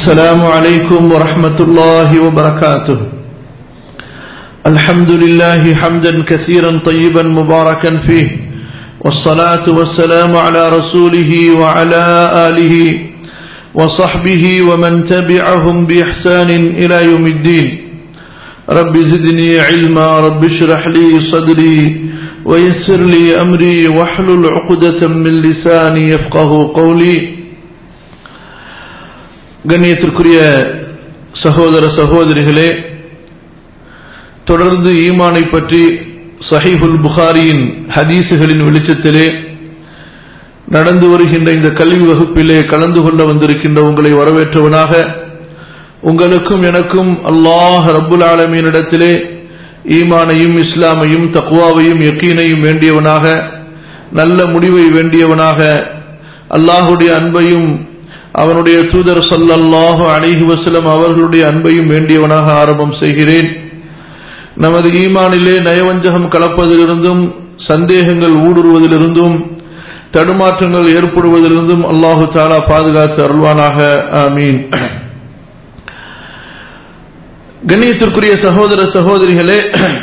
السلام عليكم ورحمة الله وبركاته الحمد لله حمدا كثيرا طيبا مباركا فيه والصلاة والسلام على رسوله وعلى آله وصحبه ومن تبعهم بإحسان إلى يوم الدين رب زدني علما رب اشرح لي صدري ويسر لي أمري واحلل عقدة من لساني يفقه قولي கண்ணியத்திற்குரிய சகோதர சகோதரிகளே தொடர்ந்து ஈமானை பற்றி சஹீஹுல் புகாரியின் ஹதீசுகளின் வெளிச்சத்திலே நடந்து வருகின்ற இந்த கல்வி வகுப்பிலே கலந்து கொள்ள வந்திருக்கின்ற உங்களை வரவேற்றவனாக உங்களுக்கும் எனக்கும் அல்லாஹ் ரப்புல் ஆலமீனிடத்திலே ஈமானையும் இஸ்லாமையும் தக்குவாவையும் யக்கீனையும் வேண்டியவனாக நல்ல முடிவை வேண்டியவனாக அல்லாஹுடைய அன்பையும் அவனுடைய தூதர் சல்லல்லாஹு அலிஹி வசலம் அவர்களுடைய அன்பையும் வேண்டியவனாக ஆரம்பம் செய்கிறேன் நமது ஈமானிலே நயவஞ்சகம் கலப்பதிலிருந்தும் சந்தேகங்கள் ஊடுருவதிலிருந்தும் தடுமாற்றங்கள் ஏற்படுவதிலிருந்தும் அல்லாஹு தாலா பாதுகாத்து அருள்வானாக ஆமீன் கண்ணியத்திற்குரிய சகோதர சகோதரிகளே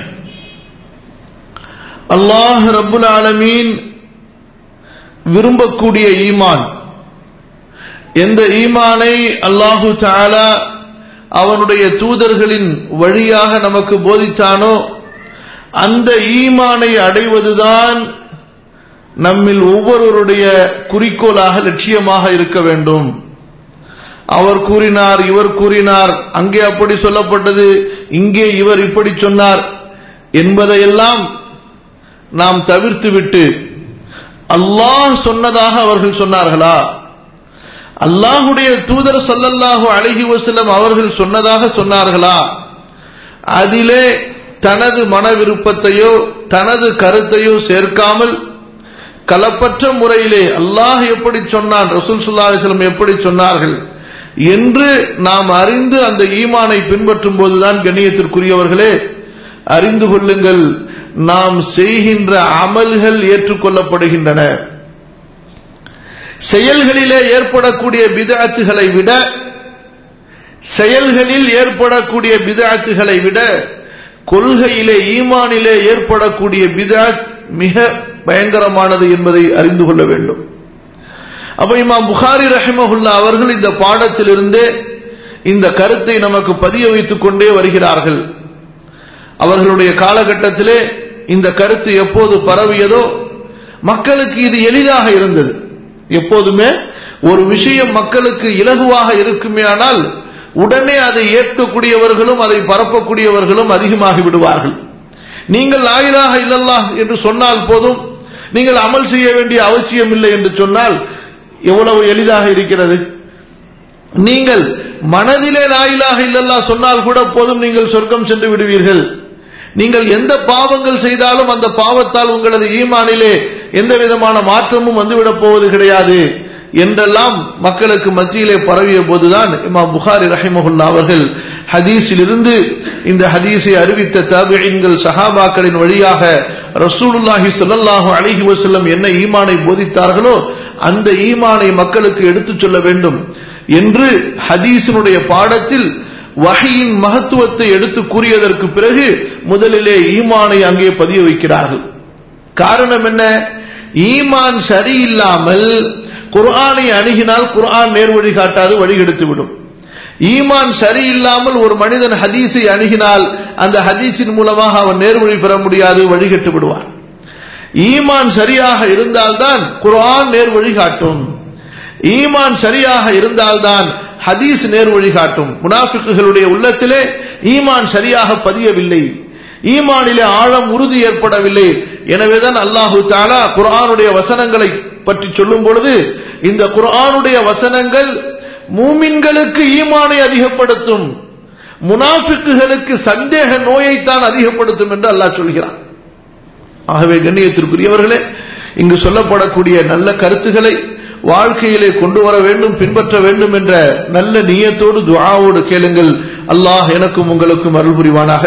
அல்லாஹ் ரப்புல் ஆலமீன் விரும்பக்கூடிய ஈமான் எந்த ஈமானை அல்லாஹு தாலா அவனுடைய தூதர்களின் வழியாக நமக்கு போதித்தானோ அந்த ஈமானை அடைவதுதான் நம்மில் ஒவ்வொருவருடைய குறிக்கோளாக லட்சியமாக இருக்க வேண்டும் அவர் கூறினார் இவர் கூறினார் அங்கே அப்படி சொல்லப்பட்டது இங்கே இவர் இப்படி சொன்னார் என்பதையெல்லாம் நாம் தவிர்த்துவிட்டு அல்லாஹ் சொன்னதாக அவர்கள் சொன்னார்களா அல்லாஹுடைய தூதர் சொல்லல்லாஹு அழகி வசலம் அவர்கள் சொன்னதாக சொன்னார்களா அதிலே தனது மன விருப்பத்தையோ தனது கருத்தையோ சேர்க்காமல் கலப்பற்ற முறையிலே அல்லாஹ் எப்படி சொன்னான் ரசூல் சுல்லா அலிஸ்லம் எப்படி சொன்னார்கள் என்று நாம் அறிந்து அந்த ஈமானை பின்பற்றும் போதுதான் கண்ணியத்திற்குரியவர்களே அறிந்து கொள்ளுங்கள் நாம் செய்கின்ற அமல்கள் ஏற்றுக்கொள்ளப்படுகின்றன செயல்களிலே ஏற்படக்கூடிய பிதாத்துகளை விட செயல்களில் ஏற்படக்கூடிய பிதாத்துகளை விட கொள்கையிலே ஈமானிலே ஏற்படக்கூடிய பிதாத் மிக பயங்கரமானது என்பதை அறிந்து கொள்ள வேண்டும் அப்ப இமாம் புகாரி ரஹிமஹுல்லா அவர்கள் இந்த பாடத்திலிருந்தே இந்த கருத்தை நமக்கு பதிய வைத்துக் கொண்டே வருகிறார்கள் அவர்களுடைய காலகட்டத்திலே இந்த கருத்து எப்போது பரவியதோ மக்களுக்கு இது எளிதாக இருந்தது எப்போதுமே ஒரு விஷயம் மக்களுக்கு இலகுவாக இருக்குமே ஆனால் உடனே அதை ஏற்கக்கூடியவர்களும் அதை பரப்பக்கூடியவர்களும் அதிகமாகி விடுவார்கள் நீங்கள் ஆயிலாக இல்லல்லா என்று சொன்னால் போதும் நீங்கள் அமல் செய்ய வேண்டிய அவசியம் இல்லை என்று சொன்னால் எவ்வளவு எளிதாக இருக்கிறது நீங்கள் மனதிலே லாயிலாக இல்லல்லா சொன்னால் கூட போதும் நீங்கள் சொர்க்கம் சென்று விடுவீர்கள் நீங்கள் எந்த பாவங்கள் செய்தாலும் அந்த பாவத்தால் உங்களது ஈமானிலே எந்த விதமான மாற்றமும் வந்துவிடப் போவது கிடையாது என்றெல்லாம் மக்களுக்கு மத்தியிலே பரவிய போதுதான் இமா புகாரி ரஹிமஹுல்லா அவர்கள் ஹதீஸில் இருந்து இந்த ஹதீஸை அறிவித்த தாபியன்கள் சஹாபாக்களின் வழியாக ரசூலுல்லாஹி சொல்லல்லாஹு அலிஹி வசல்லம் என்ன ஈமானை போதித்தார்களோ அந்த ஈமானை மக்களுக்கு எடுத்துச் சொல்ல வேண்டும் என்று ஹதீஸினுடைய பாடத்தில் வகையின் மகத்துவத்தை எடுத்து கூறியதற்கு பிறகு முதலிலே ஈமானை அங்கே பதிய வைக்கிறார்கள் காரணம் என்ன ஈமான் சரியில்லாமல் குர்ஆனை அணுகினால் குர்ஆன் நேர் வழி காட்டாது வழிகெடுத்து விடும் ஈமான் சரியில்லாமல் ஒரு மனிதன் ஹதீஸை அணுகினால் அந்த ஹதீஸின் மூலமாக அவன் நேர்வழி பெற முடியாது வழிகட்டு விடுவான் ஈமான் சரியாக இருந்தால்தான் குர்ஆன் நேர் வழி காட்டும் ஈமான் சரியாக இருந்தால்தான் ஹதீஸ் நேர் வழி காட்டும் முனாஃபிக்குகளுடைய உள்ளத்திலே ஈமான் சரியாக பதியவில்லை ஈமானிலே ஆழம் உறுதி ஏற்படவில்லை எனவேதான் அல்லாஹு தாலா குர்ஆனுடைய வசனங்களை பற்றி சொல்லும் பொழுது இந்த குர்ஆனுடைய வசனங்கள் மூமின்களுக்கு ஈமானை அதிகப்படுத்தும் முனாஃபிக்குகளுக்கு சந்தேக நோயைத்தான் அதிகப்படுத்தும் என்று அல்லாஹ் சொல்கிறான் ஆகவே கண்ணியத்திற்குரியவர்களே இங்கு சொல்லப்படக்கூடிய நல்ல கருத்துக்களை வாழ்க்கையிலே கொண்டு வர வேண்டும் பின்பற்ற வேண்டும் என்ற நல்ல நியத்தோடு துவாவோடு கேளுங்கள் அல்லாஹ் எனக்கும் உங்களுக்கும் அருள் புரிவானாக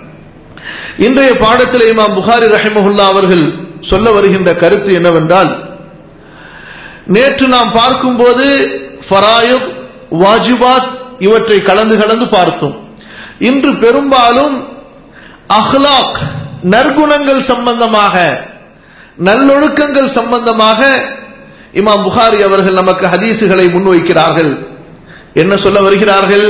இன்றைய பாடத்தில் இமாம் புகாரி ரஹிமஹுல்லா அவர்கள் சொல்ல வருகின்ற கருத்து என்னவென்றால் நேற்று நாம் பார்க்கும்போது ஃபராயுத் வாஜிபாத் இவற்றை கலந்து கலந்து பார்த்தோம் இன்று பெரும்பாலும் அஹ்லாக் நற்குணங்கள் சம்பந்தமாக நல்லொழுக்கங்கள் சம்பந்தமாக இமாம் புகாரி அவர்கள் நமக்கு ஹதீசுகளை முன்வைக்கிறார்கள் என்ன சொல்ல வருகிறார்கள்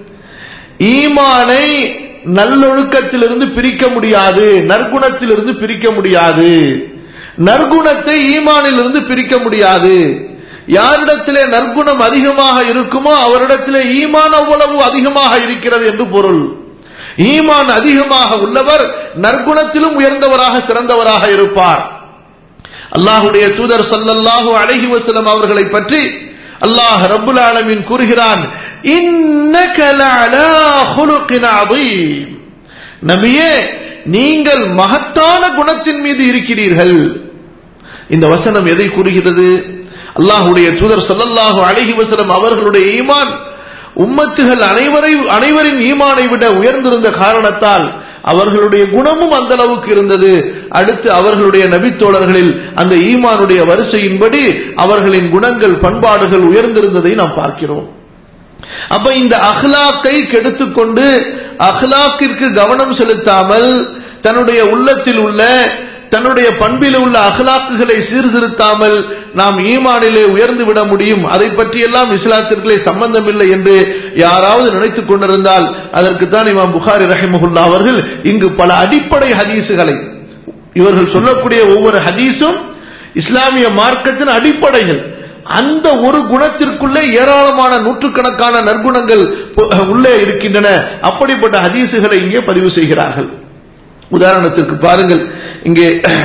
ஈமானை நல்லொழுக்கத்திலிருந்து பிரிக்க முடியாது நற்குணத்திலிருந்து பிரிக்க முடியாது நற்குணத்தை ஈமானிலிருந்து பிரிக்க முடியாது யாரிடத்திலே நற்குணம் அதிகமாக இருக்குமோ அவரிடத்திலே ஈமான் அவ்வளவு அதிகமாக இருக்கிறது என்று பொருள் ஈமான் அதிகமாக உள்ளவர் நற்குணத்திலும் உயர்ந்தவராக சிறந்தவராக இருப்பார் அல்லாஹுடைய தூதர் சல்லல்லாஹு அலைஹி வஸல்லம் அவர்களை பற்றி அல்லாஹ் ரப்புல் ஆலமீன் கூறுகிறான் இன்னக லஅலா ஹுலுகின் அதீம் நபியே நீங்கள் மகத்தான குணத்தின் மீது இருக்கிறீர்கள் இந்த வசனம் எதை கூறுகிறது அல்லாஹுடைய தூதர் சல்லல்லாஹு அலைஹி வஸல்லம் அவர்களுடைய ஈமான் உம்மத்துகள் அனைவரை அனைவரின் ஈமானை விட உயர்ந்திருந்த காரணத்தால் அவர்களுடைய குணமும் அந்த அளவுக்கு இருந்தது அடுத்து அவர்களுடைய நபித்தோழர்களில் அந்த ஈமானுடைய வரிசையின்படி அவர்களின் குணங்கள் பண்பாடுகள் உயர்ந்திருந்ததை நாம் பார்க்கிறோம் அப்ப இந்த அஹ்லாக்கை கெடுத்துக்கொண்டு அஹ்லாக்கிற்கு கவனம் செலுத்தாமல் தன்னுடைய உள்ளத்தில் உள்ள தன்னுடைய பண்பில் உள்ள அகலாக்குகளை சீர்திருத்தாமல் நாம் ஈமானிலே உயர்ந்து விட முடியும் அதை பற்றியெல்லாம் இஸ்லாத்திற்குள்ளே சம்பந்தமில்லை என்று யாராவது நினைத்துக் கொண்டிருந்தால் அதற்குத்தான் இமாம் புகாரி ரஹிமஹுல்லா அவர்கள் இங்கு பல அடிப்படை ஹதீசுகளை இவர்கள் சொல்லக்கூடிய ஒவ்வொரு ஹதீஸும் இஸ்லாமிய மார்க்கத்தின் அடிப்படைகள் அந்த ஒரு குணத்திற்குள்ளே ஏராளமான நூற்றுக்கணக்கான நற்குணங்கள் உள்ளே இருக்கின்றன அப்படிப்பட்ட ஹதீசுகளை இங்கே பதிவு செய்கிறார்கள் உதாரணத்திற்கு பாருங்கள் இங்கே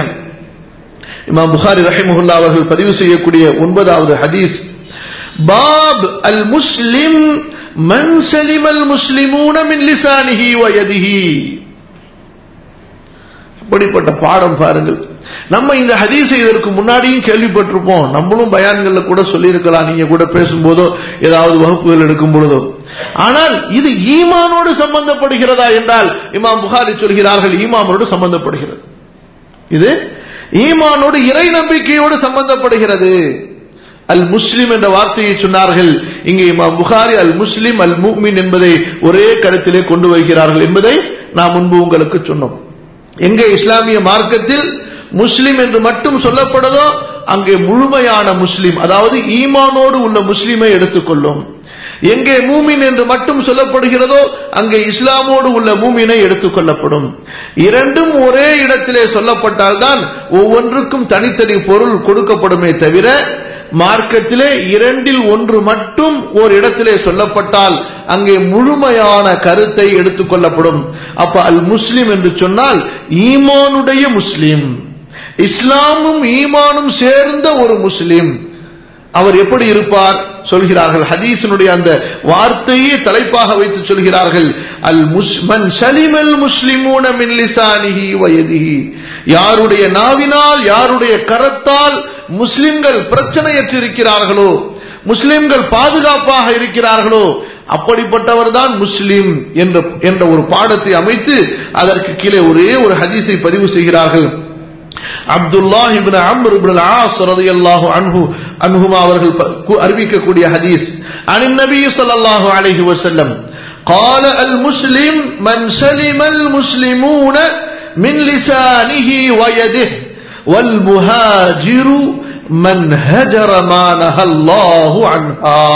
இமாம் புகாரி ரஹிமுல்லா அவர்கள் பதிவு செய்யக்கூடிய ஒன்பதாவது ஹதீஸ் பாப் அல் முஸ்லிம் மன் சலிம் அல் முஸ்லிமூன மின் லிசானிஹி வயதிஹி அப்படிப்பட்ட பாடம் பாருங்கள் நம்ம இந்த ஹதீஸை இதற்கு முன்னாடியும் கேள்விப்பட்டிருப்போம் நம்மளும் பயான்கள்ல கூட சொல்லியிருக்கலாம் நீங்க கூட பேசும்போதோ ஏதாவது வகுப்புகள் எடுக்கும் பொழுதோ ஆனால் இது ஈமானோடு சம்பந்தப்படுகிறதா என்றால் இமாம் புகாரி சொல்கிறார்கள் ஈமானோடு சம்பந்தப்படுகிறது இது ஈமானோடு இறை நம்பிக்கையோடு சம்பந்தப்படுகிறது அல் முஸ்லிம் என்ற வார்த்தையை சொன்னார்கள் இங்கே இமாம் புகாரி அல் முஸ்லிம் அல் முக்மின் என்பதை ஒரே கருத்திலே கொண்டு வருகிறார்கள் என்பதை நாம் முன்பு உங்களுக்கு சொன்னோம் எங்கே இஸ்லாமிய மார்க்கத்தில் முஸ்லிம் என்று மட்டும் சொல்லப்படுதோ அங்கே முழுமையான முஸ்லிம் அதாவது ஈமானோடு உள்ள முஸ்லிமை எடுத்துக்கொள்ளும் எங்கே மூமின் என்று மட்டும் சொல்லப்படுகிறதோ அங்கே இஸ்லாமோடு உள்ள மூமினை எடுத்துக் கொள்ளப்படும் இரண்டும் ஒரே இடத்திலே சொல்லப்பட்டால்தான் ஒவ்வொன்றுக்கும் தனித்தனி பொருள் கொடுக்கப்படுமே தவிர மார்க்கத்திலே இரண்டில் ஒன்று மட்டும் ஒரு இடத்திலே சொல்லப்பட்டால் அங்கே முழுமையான கருத்தை எடுத்துக் கொள்ளப்படும் அப்ப அல் முஸ்லிம் என்று சொன்னால் ஈமானுடைய முஸ்லிம் இஸ்லாமும் ஈமானும் சேர்ந்த ஒரு முஸ்லிம் அவர் எப்படி இருப்பார் சொல்கிறார்கள் ஹதீசனுடைய அந்த வார்த்தையே தலைப்பாக வைத்து சொல்கிறார்கள் அல் முஸ்மன் சலிமல் முஸ்லிமூன மின் லிசானிஹி வயதிஹி யாருடைய நாவினால் யாருடைய கரத்தால் முஸ்லிம்கள் பிரச்சனையற்றிருக்கிறார்களோ முஸ்லிம்கள் பாதுகாப்பாக இருக்கிறார்களோ அப்படிப்பட்டவர் தான் முஸ்லிம் என்ற என்ற ஒரு பாடத்தை அமைத்து அதற்கு கீழே ஒரே ஒரு ஹதீஸை பதிவு செய்கிறார்கள் Abdullah ibn Amr ibn As ரலியல்லாஹு அன்ஹு அன்ஹுமா அவர்கள் அறிவிக்கக்கூடிய ஹதீஸ் அனின் நபி ஸல்லல்லாஹு அலைஹி வஸல்லம் قال المسلم من سلم المسلمون من لسانه ويده والمهاجر من هجر ما نهى الله عنها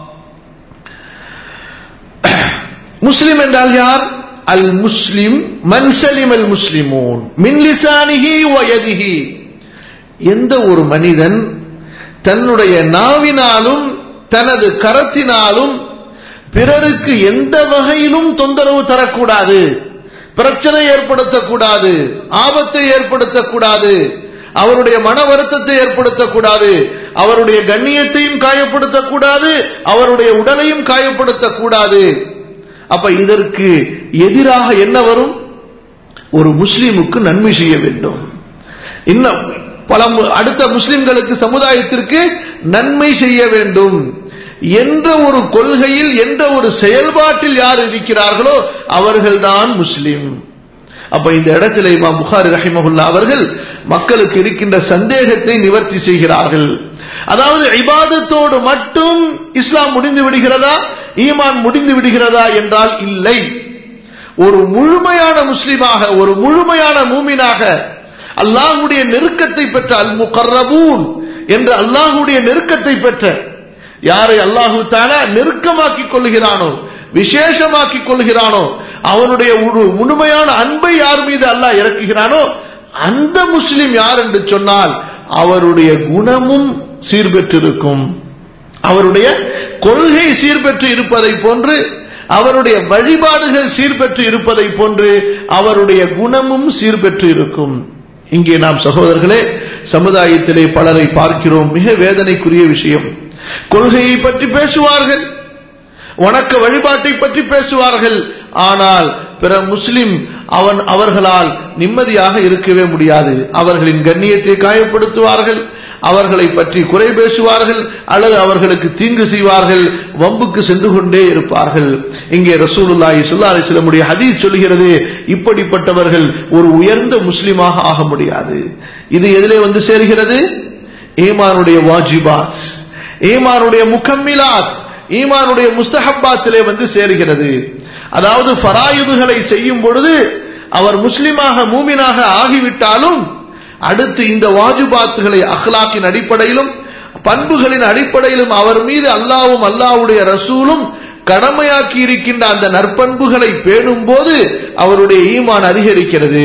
முஸ்லிம் என்றால் யார் அல் முஸ்லிம் மன்சலிம் அல் முஸ்லிமூன் மின் லிசானிஹி வயதிஹி எந்த ஒரு மனிதன் தன்னுடைய நாவினாலும் தனது கரத்தினாலும் பிறருக்கு எந்த வகையிலும் தொந்தரவு தரக்கூடாது பிரச்சனை ஏற்படுத்தக்கூடாது ஆபத்தை ஏற்படுத்தக்கூடாது அவருடைய மன வருத்தத்தை ஏற்படுத்தக்கூடாது அவருடைய கண்ணியத்தையும் காயப்படுத்தக்கூடாது அவருடைய உடலையும் காயப்படுத்தக்கூடாது அப்ப இதற்கு எதிராக என்ன வரும் ஒரு முஸ்லீமுக்கு நன்மை செய்ய வேண்டும் இன்னும் பல அடுத்த முஸ்லிம்களுக்கு சமுதாயத்திற்கு நன்மை செய்ய வேண்டும் என்ற ஒரு கொள்கையில் என்ற ஒரு செயல்பாட்டில் யார் இருக்கிறார்களோ அவர்கள்தான் முஸ்லிம் அப்ப இந்த இடத்துல இமாம் புகாரி ரஹிமகுல்லா அவர்கள் மக்களுக்கு இருக்கின்ற சந்தேகத்தை நிவர்த்தி செய்கிறார்கள் அதாவது இபாதத்தோடு மட்டும் இஸ்லாம் முடிந்து விடுகிறதா ஈமான் முடிந்து விடுகிறதா என்றால் இல்லை ஒரு முழுமையான முஸ்லிமாக ஒரு முழுமையான மூமினாக அல்லாஹுடைய நெருக்கத்தை பெற்ற அல் முகர்ரபூன் என்று அல்லாஹுடைய நெருக்கத்தை பெற்ற யாரை அல்லாஹு தால நெருக்கமாக்கிக் கொள்கிறானோ விசேஷமாக்கிக் கொள்கிறானோ அவனுடைய ஒரு முழுமையான அன்பை யார் மீது அல்லாஹ் இறக்குகிறானோ அந்த முஸ்லிம் யார் என்று சொன்னால் அவருடைய குணமும் சீர்பெற்றிருக்கும் அவருடைய கொள்கை சீர்பெற்று இருப்பதை போன்று அவருடைய வழிபாடுகள் சீர்பெற்று இருப்பதை போன்று அவருடைய குணமும் சீர்பெற்று இருக்கும் இங்கே நாம் சகோதரர்களே சமுதாயத்திலே பலரை பார்க்கிறோம் மிக வேதனைக்குரிய விஷயம் கொள்கையை பற்றி பேசுவார்கள் வணக்க வழிபாட்டை பற்றி பேசுவார்கள் ஆனால் பிற முஸ்லிம் அவன் அவர்களால் நிம்மதியாக இருக்கவே முடியாது அவர்களின் கண்ணியத்தை காயப்படுத்துவார்கள் அவர்களை பற்றி குறை பேசுவார்கள் அல்லது அவர்களுக்கு தீங்கு செய்வார்கள் வம்புக்கு சென்று கொண்டே இருப்பார்கள் இங்கே ரசூலுல்லாஹி ஸல்லல்லாஹு அலைஹி வஸல்லமுடைய ஹதீஸ் சொல்கிறது இப்படிப்பட்டவர்கள் ஒரு உயர்ந்த முஸ்லிமாக ஆக முடியாது இது எதிலே வந்து சேர்கிறது ஈமானுடைய வாஜிபாத் ஈமானுடைய முக்கம்மிலாத் ஈமானுடைய முஸ்தஹப்பாத்திலே வந்து சேருகிறது அதாவது ஃபராயுதுகளை செய்யும் பொழுது அவர் முஸ்லிமாக மூமினாக ஆகிவிட்டாலும் அடுத்து இந்த வாஜிபாத்துகளை அஹ்லாக்கின் அடிப்படையிலும் பண்புகளின் அடிப்படையிலும் அவர் மீது அல்லாவும் அல்லாவுடைய ரசூலும் கடமையாக்கி இருக்கின்ற அந்த நற்பண்புகளை பேணும் போது அவருடைய ஈமான் அதிகரிக்கிறது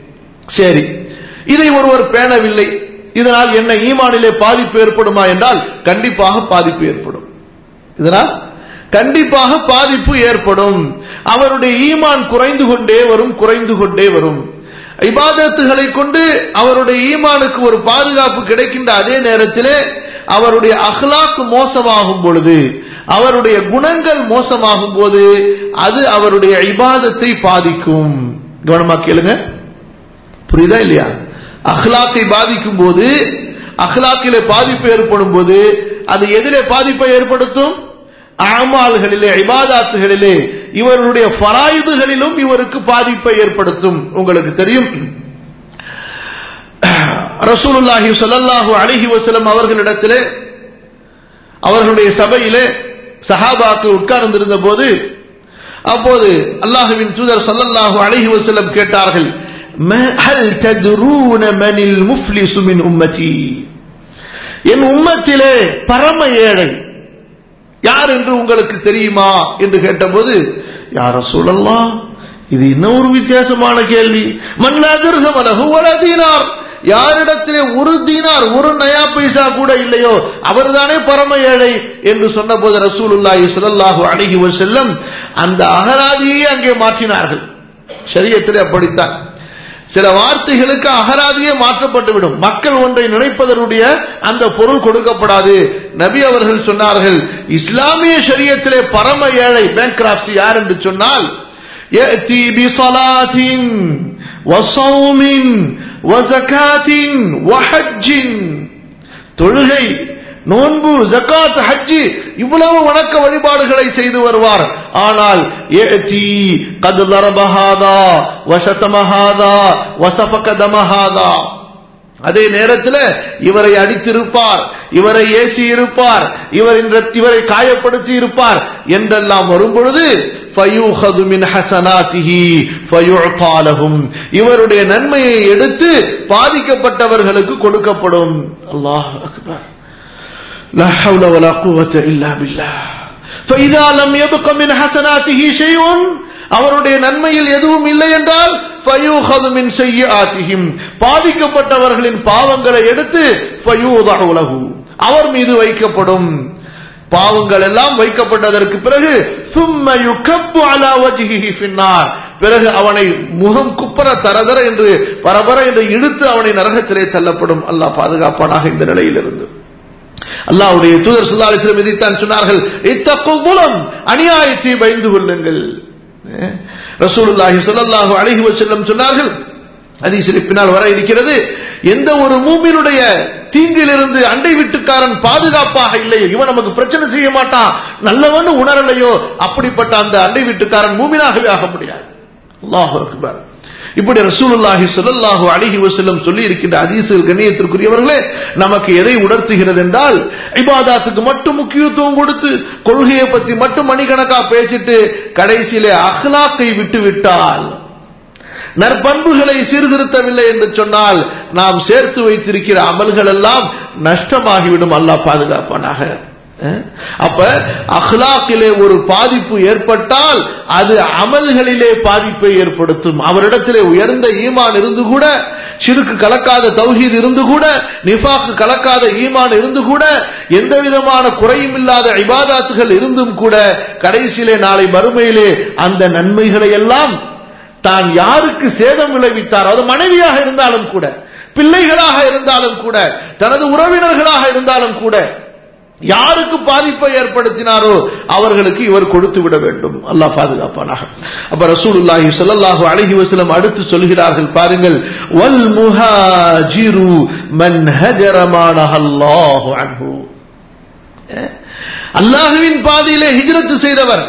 சரி இதை ஒருவர் பேணவில்லை இதனால் என்ன ஈமானிலே பாதிப்பு ஏற்படுமா என்றால் கண்டிப்பாக பாதிப்பு ஏற்படும் இதனால் கண்டிப்பாக பாதிப்பு ஏற்படும் அவருடைய ஈமான் குறைந்து கொண்டே வரும் குறைந்து கொண்டே வரும் இபாதத்துகளை கொண்டு அவருடைய ஈமானுக்கு ஒரு பாதுகாப்பு கிடைக்கின்ற அதே நேரத்திலே அவருடைய அஹ்லாக்கு மோசமாகும் பொழுது அவருடைய குணங்கள் மோசமாகும் போது அது அவருடைய இபாதத்தை பாதிக்கும் கவனமா கேளுங்க புரியுதா இல்லையா அஹ்லாக்கை பாதிக்கும் போது அஹ்லாக்கிலே பாதிப்பு ஏற்படும் போது அது எதிலே பாதிப்பை ஏற்படுத்தும் அமால்களிலே இபாதாத்துகளிலே இவருடைய ஃபராயுதுகளிலும் இவருக்கு பாதிப்பை ஏற்படுத்தும் உங்களுக்கு தெரியும் ரசூலுல்லாஹி ஸல்லல்லாஹு அலைஹி வஸல்லம் அவர்களிடத்திலே அவர்களுடைய சபையிலே சஹாபாக்கள் உட்கார்ந்திருந்த போது அப்போது அல்லாஹுவின் தூதர் ஸல்லல்லாஹு அலைஹி வஸல்லம் கேட்டார்கள் ஹல் தத்ரூன மனில் முஃப்லிசு மின் உம்மதி என் உம்மத்திலே பரம ஏழை யார் என்று உங்களுக்கு தெரியுமா என்று கேட்டபோது யார சொல்லலாம் இது இன்னொரு வித்தியாசமான கேள்வி மன்னாதிர்கமனகுவலதீனார் யாரிடத்திலே ஒரு தீனார் ஒரு நயா பைசா கூட இல்லையோ அவர்தானே பரம ஏழை என்று சொன்னபோது ரசூலுல்லாஹி ஸல்லல்லாஹு அலைஹி வஸல்லம் அந்த அகராதியை அங்கே மாற்றினார்கள் ஷரியத்திலே அப்படித்தான் சில வார்த்தைகளுக்கு அகராதியே மாற்றப்பட்டுவிடும் மக்கள் ஒன்றை நினைப்பதனுடைய அந்த பொருள் கொடுக்கப்படாது நபி அவர்கள் சொன்னார்கள் இஸ்லாமிய ஷரியத்திலே பரம ஏழை பேங்க் யார் என்று சொன்னால் يأتي بصلاة وصوم وزكاة وحج தொழுகை நோன்பு ஜக்காத் ஹஜ்ஜி இவ்வளவு வணக்க வழிபாடுகளை செய்து வருவார் ஆனால் ஏதி கது லரபஹாதா வசதமஹாதா வசபக தமஹாதா அதே நேரத்தில் இவரை அடித்திருப்பார் இவரை ஏசி இருப்பார் இவர் இவரை காயப்படுத்தி இருப்பார் என்றெல்லாம் வரும் பொழுது இவருடைய நன்மையை எடுத்து பாதிக்கப்பட்டவர்களுக்கு கொடுக்கப்படும் அல்லாஹ் அக்பர் لا حول ولا قوة إلا بالله فإذا لم يبق من حسناته شيء அவருடைய நன்மையில் எதுவும் இல்லை என்றால் மின் செய்யாத்திஹிம் பாதிக்கப்பட்டவர்களின் பாவங்களை எடுத்து ஃபயூதஹு அவர் மீது வைக்கப்படும் பாவங்கள் எல்லாம் வைக்கப்பட்டதற்கு பிறகு சும்ம யுகப்பு அலா வஜ்ஹிஹி ஃபின்னார் பிறகு அவனை முகம் குப்பர தரதர என்று பரபர என்று இழுத்து அவனை நரகத்திலே தள்ளப்படும் அல்லாஹ் பாதுகாப்பானாக இந்த நிலையிலிருந்து அல்லாவுடைய தூதர் சுல்லாலிசிலம் இதைத்தான் சொன்னார்கள் இத்தக்கும் மூலம் அநியாயத்தை பயந்து கொள்ளுங்கள் ரசூலுல்லாஹி ஸல்லல்லாஹு அலைஹி வஸல்லம் சொன்னார்கள் ஹதீஸில் பின்னால் வர இருக்கிறது எந்த ஒரு மூமினுடைய தீங்கிலிருந்து அண்டை வீட்டுக்காரன் பாதுகாப்பாக இல்லையோ இவன் நமக்கு பிரச்சனை செய்ய மாட்டான் நல்லவன் உணரலையோ அப்படிப்பட்ட அந்த அண்டை வீட்டுக்காரன் மூமினாகவே ஆக முடியாது அல்லாஹு அக்பர் இப்படி ரசூலுல்லாஹி ஸல்லல்லாஹு அலைஹி வஸல்லம் சொல்லி இருக்கின்ற ஹதீஸுகள் கண்ணியத்திற்குரியவர்களே நமக்கு எதை உணர்த்துகிறது என்றால் இபாதாத்துக்கு மட்டும் முக்கியத்துவம் கொடுத்து கொள்கையை பத்தி மட்டும் மணிக்கணக்கா பேசிட்டு கடைசியிலே அஹ்லாக்கை விட்டு விட்டால் நற்பண்புகளை சீர்திருத்தவில்லை என்று சொன்னால் நாம் சேர்த்து வைத்திருக்கிற அமல்கள் எல்லாம் நஷ்டமாகிவிடும் அல்லாஹ் பாதுகாப்பானாக அப்ப அஹ்லாக்கிலே ஒரு பாதிப்பு ஏற்பட்டால் அது அமல்களிலே பாதிப்பை ஏற்படுத்தும் அவரிடத்திலே உயர்ந்த ஈமான் இருந்து கூட சிறுக்கு கலக்காத தௌஹீத் இருந்து கூட நிஃபாக்கு கலக்காத ஈமான் இருந்து கூட எந்த விதமான குறையும் இல்லாத இபாதாத்துகள் இருந்தும் கூட கடைசியிலே நாளை மறுமையிலே அந்த நன்மைகளை எல்லாம் தான் யாருக்கு சேதம் விளைவித்தாரோ அது மனைவியாக இருந்தாலும் கூட பிள்ளைகளாக இருந்தாலும் கூட தனது உறவினர்களாக இருந்தாலும் கூட யாருக்கு பாதிப்பை ஏற்படுத்தினாரோ அவர்களுக்கு இவர் கொடுத்து விட வேண்டும் அல்லாஹ் பாதுகாப்பானாக அப்ப ரசூலுல்லாஹி ஸல்லல்லாஹு அலைஹி வஸல்லம் அடுத்து சொல்கிறார்கள் பாருங்கள் வல் முஹாஜிரு மன் ஹஜர மா நஹல்லாஹு அன்ஹு அல்லாஹ்வின் பாதையிலே ஹிஜ்ரத் செய்தவர்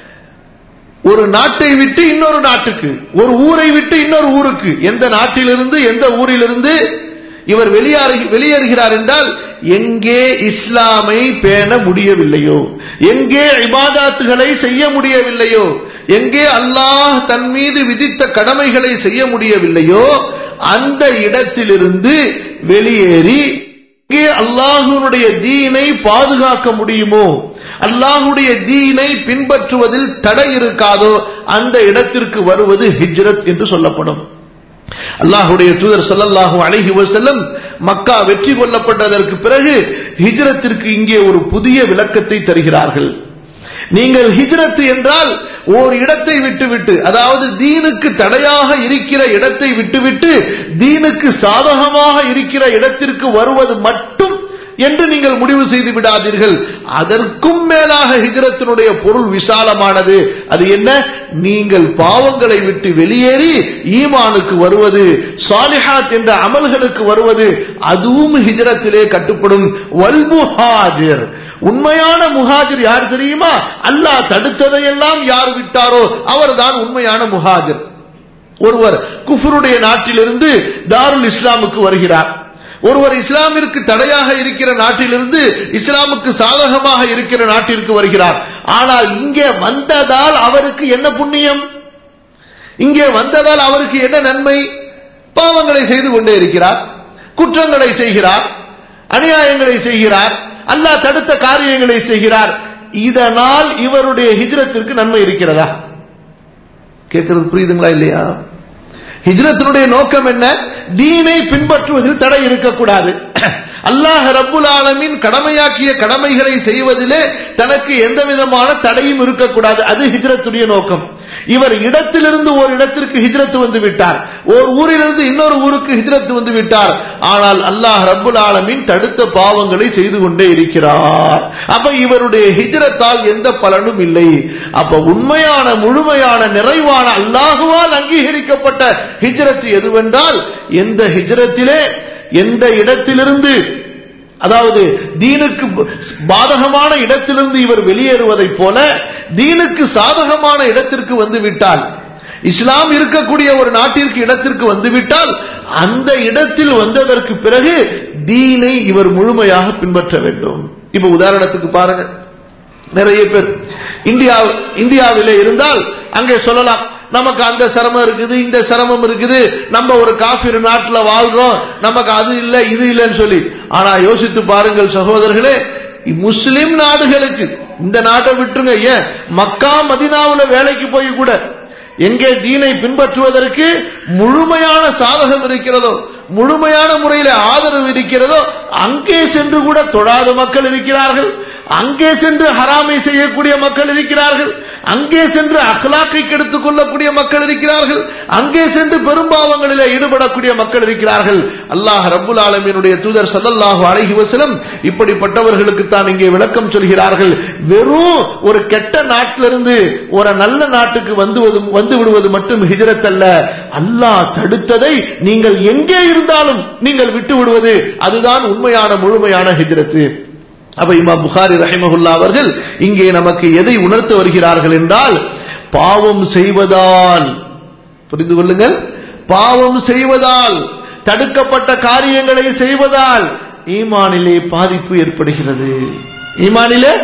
ஒரு நாட்டை விட்டு இன்னொரு நாட்டுக்கு ஒரு ஊரை விட்டு இன்னொரு ஊருக்கு எந்த நாட்டிலிருந்து எந்த ஊரிலிருந்து இவர் வெளியேறு வெளியேறுகிறார் என்றால் எங்கே இஸ்லாமை பேண முடியவில்லையோ எங்கே இபாதாத்துகளை செய்ய முடியவில்லையோ எங்கே அல்லாஹ் தன் மீது விதித்த கடமைகளை செய்ய முடியவில்லையோ அந்த இடத்திலிருந்து வெளியேறி எங்கே அல்லாஹுனுடைய தீனை பாதுகாக்க முடியுமோ அல்லாஹுடைய தீனை பின்பற்றுவதில் தடை இருக்காதோ அந்த இடத்திற்கு வருவது ஹிஜ்ரத் என்று சொல்லப்படும் அல்லாஹுடைய தூதர் சல்லல்லாஹு அலைஹி வஸல்லம் மக்கா வெற்றி கொள்ளப்பட்டதற்கு பிறகு ஹிஜ்ரத்திற்கு இங்கே ஒரு புதிய விளக்கத்தை தருகிறார்கள் நீங்கள் ஹிஜ்ரத் என்றால் ஓர் இடத்தை விட்டுவிட்டு அதாவது தீனுக்கு தடையாக இருக்கிற இடத்தை விட்டுவிட்டு தீனுக்கு சாதகமாக இருக்கிற இடத்திற்கு வருவது மட்டும் என்று நீங்கள் முடிவு செய்து விடாதீர்கள் அதற்கும் மேலாக ஹிஜரத்தினுடைய பொருள் விசாலமானது அது என்ன நீங்கள் பாவங்களை விட்டு வெளியேறி ஈமானுக்கு வருவது சாலிஹாத் என்ற அமல்களுக்கு வருவது அதுவும் ஹிஜரத்திலே கட்டுப்படும் வல்முஹாஜிர் உண்மையான முஹாஜிர் யார் தெரியுமா அல்லாஹ் தடுத்ததையெல்லாம் யார் விட்டாரோ அவர்தான் உண்மையான முஹாஜிர் ஒருவர் குஃபருடைய நாட்டிலிருந்து தாருல் இஸ்லாமுக்கு வருகிறார் ஒருவர் இஸ்லாமிற்கு தடையாக இருக்கிற நாட்டிலிருந்து இஸ்லாமுக்கு சாதகமாக இருக்கிற நாட்டிற்கு வருகிறார் ஆனால் இங்கே வந்ததால் அவருக்கு என்ன புண்ணியம் இங்கே வந்ததால் அவருக்கு என்ன நன்மை பாவங்களை செய்து கொண்டே இருக்கிறார் குற்றங்களை செய்கிறார் அநியாயங்களை செய்கிறார் அல்லாஹ் தடுத்த காரியங்களை செய்கிறார் இதனால் இவருடைய ஹிஜ்ரத்திற்கு நன்மை இருக்கிறதா கேட்கிறது புரியுதுங்களா இல்லையா ஹிஜ்ரத்தினுடைய நோக்கம் என்ன தீனை பின்பற்றுவதில் தடை இருக்கக்கூடாது அல்லாஹ் ரப்புல் ஆலமின் கடமையாக்கிய கடமைகளை செய்வதிலே தனக்கு எந்த விதமான தடையும் இருக்கக்கூடாது அது ஹிஜ்ரத்துடைய நோக்கம் இவர் இடத்திலிருந்து ஒரு இடத்திற்கு ஹிஜ்ரத்து வந்து விட்டார் ஒரு ஊரிலிருந்து இன்னொரு ஊருக்கு ஹிஜ்ரத்து வந்து விட்டார் ஆனால் அல்லாஹ் ரப்புல் ஆலமின் தடுத்த பாவங்களை செய்து கொண்டே இருக்கிறார் அப்ப இவருடைய ஹிஜ்ரத்தால் எந்த பலனும் இல்லை அப்ப உண்மையான முழுமையான நிறைவான அல்லாஹுவால் அங்கீகரிக்கப்பட்ட ஹிஜ்ரத் எதுவென்றால் எந்த ஹிஜ்ரத்திலே எந்த இடத்திலிருந்து அதாவது தீனுக்கு பாதகமான இடத்திலிருந்து இவர் வெளியேறுவதைப் போல தீனுக்கு சாதகமான இடத்திற்கு வந்து விட்டால் இஸ்லாம் இருக்கக்கூடிய ஒரு நாட்டிற்கு இடத்திற்கு வந்துவிட்டால் அந்த இடத்தில் வந்ததற்கு பிறகு தீனை இவர் முழுமையாக பின்பற்ற வேண்டும் இப்ப உதாரணத்துக்கு பாருங்க நிறைய பேர் இந்தியா இந்தியாவிலே இருந்தால் அங்கே சொல்லலாம் நமக்கு அந்த சிரமம் இருக்குது இந்த சிரமம் இருக்குது நம்ம ஒரு காஃபிர் நாட்டில் வாழ்றோம் நமக்கு அது இல்லை இது இல்லைன்னு சொல்லி ஆனா யோசித்து பாருங்கள் சகோதரர்களே முஸ்லிம் நாடுகளுக்கு இந்த நாட்டை விட்டுருங்க ஏன் மக்கா மதினாவுல வேலைக்கு போய் கூட எங்கே தீனை பின்பற்றுவதற்கு முழுமையான சாதகம் இருக்கிறதோ முழுமையான முறையில் ஆதரவு இருக்கிறதோ அங்கே சென்று கூட தொழாத மக்கள் இருக்கிறார்கள் அங்கே சென்று ஹராமை செய்யக்கூடிய மக்கள் இருக்கிறார்கள் அங்கே சென்று அகலாக்கை கெடுத்துக் கொள்ளக்கூடிய மக்கள் இருக்கிறார்கள் அங்கே சென்று பெரும்பாவங்களில் ஈடுபடக்கூடிய மக்கள் இருக்கிறார்கள் அல்லாஹ் ரப்புல் ஆலமீனுடைய தூதர் சல்லல்லாஹு அலைஹி வஸல்லம் இப்படிப்பட்டவர்களுக்கு தான் இங்கே விளக்கம் சொல்கிறார்கள் வெறும் ஒரு கெட்ட நாட்டிலிருந்து ஒரு நல்ல நாட்டுக்கு வந்து வந்து விடுவது மட்டும் ஹிஜரத் அல்ல அல்லாஹ் தடுத்ததை நீங்கள் எங்கே இருந்தாலும் நீங்கள் விட்டு விடுவது அதுதான் உண்மையான முழுமையான ஹிஜரத்து அப்ப இமா புகாரி ரஹிமகுல்லா அவர்கள் இங்கே நமக்கு எதை உணர்த்த வருகிறார்கள் என்றால் பாவம் செய்வதால் புரிந்து கொள்ளுங்கள் பாவம் செய்வதால் தடுக்கப்பட்ட காரியங்களை செய்வதால் ஈமானிலே பாதிப்பு ஏற்படுகிறது ஈமானிலே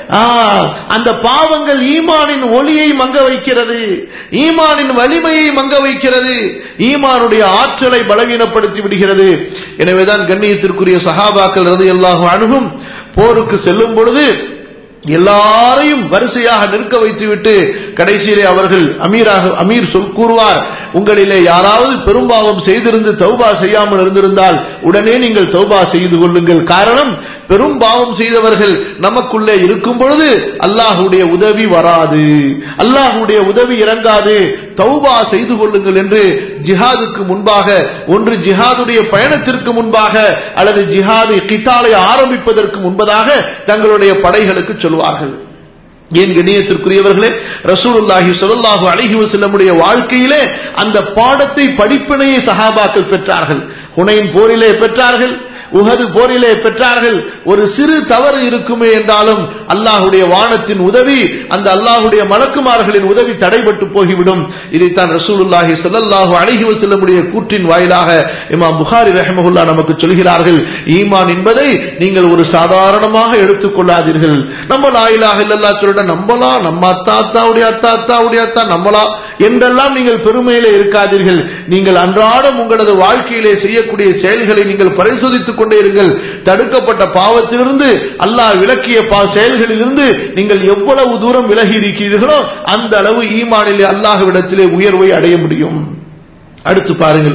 அந்த பாவங்கள் ஈமானின் ஒளியை மங்க வைக்கிறது ஈமானின் வலிமையை மங்க வைக்கிறது ஈமானுடைய ஆற்றலை பலவீனப்படுத்தி விடுகிறது எனவேதான் கண்ணியத்திற்குரிய சகாபாக்கள் ரது எல்லாகும் அணுகும் போருக்கு செல்லும் பொழுது எல்லாரையும் வரிசையாக நிற்க வைத்துவிட்டு கடைசியிலே அவர்கள் அமீராக அமீர் சொல் கூறுவார் உங்களிலே யாராவது பெரும்பாவம் செய்திருந்து தௌபா செய்யாமல் இருந்திருந்தால் உடனே நீங்கள் தௌபா செய்து கொள்ளுங்கள் காரணம் பெரும் பாவம் செய்தவர்கள் நமக்குள்ளே இருக்கும் பொழுது அல்லாஹுடைய உதவி வராது அல்லாஹுடைய உதவி இறங்காது தௌபா செய்து கொள்ளுங்கள் என்று ஜிஹாதுக்கு முன்பாக ஒன்று ஜிஹாதுடைய பயணத்திற்கு முன்பாக அல்லது ஜிஹாது கித்தாலை ஆரம்பிப்பதற்கு முன்பதாக தங்களுடைய படைகளுக்கு சொல்வார்கள் ஏன் கண்ணியத்திற்குரியவர்களே ரசூலுல்லாஹி சொல்லல்லாஹு அழகி செல்லமுடைய வாழ்க்கையிலே அந்த பாடத்தை படிப்பினையை சஹாபாக்கள் பெற்றார்கள் ஹுனைன் போரிலே பெற்றார்கள் உகது போரிலே பெற்றார்கள் ஒரு சிறு தவறு இருக்குமே என்றாலும் அல்லாஹுடைய வானத்தின் உதவி அந்த அல்லாஹுடைய மலக்குமார்களின் உதவி தடைபட்டு போகிவிடும் இதைத்தான் ரசூலுல்லாஹி ஸல்லல்லாஹு அலைஹி வஸல்லமுடைய கூற்றின் வாயிலாக இமாம் புகாரி ரஹ்மஹுல்லா நமக்கு சொல்கிறார்கள் ஈமான் என்பதை நீங்கள் ஒரு சாதாரணமாக எடுத்துக்கொள்ளாதீர்கள் நம்ம லாயிலாக இல்லல்லா சொல்லிட நம்பலாம் நம்ம அத்தா அத்தாவுடைய அத்தா அத்தாவுடைய அத்தா நம்பலாம் என்றெல்லாம் நீங்கள் பெருமையிலே இருக்காதீர்கள் நீங்கள் அன்றாடம் உங்களது வாழ்க்கையிலே செய்யக்கூடிய செயல்களை நீங்கள் பரிசோதித்துக் கொண்டே இருங்கள் தடுக்கப்பட்ட பாவத்திலிருந்து அல்லாஹ் விளக்கிய செயல்களிலிருந்து நீங்கள் எவ்வளவு தூரம் விலகி இருக்கிறீர்களோ அந்த அளவு ஈமானிலே அல்லாஹ்விடத்திலே உயர்வை அடைய முடியும் அடுத்து பாருங்கள்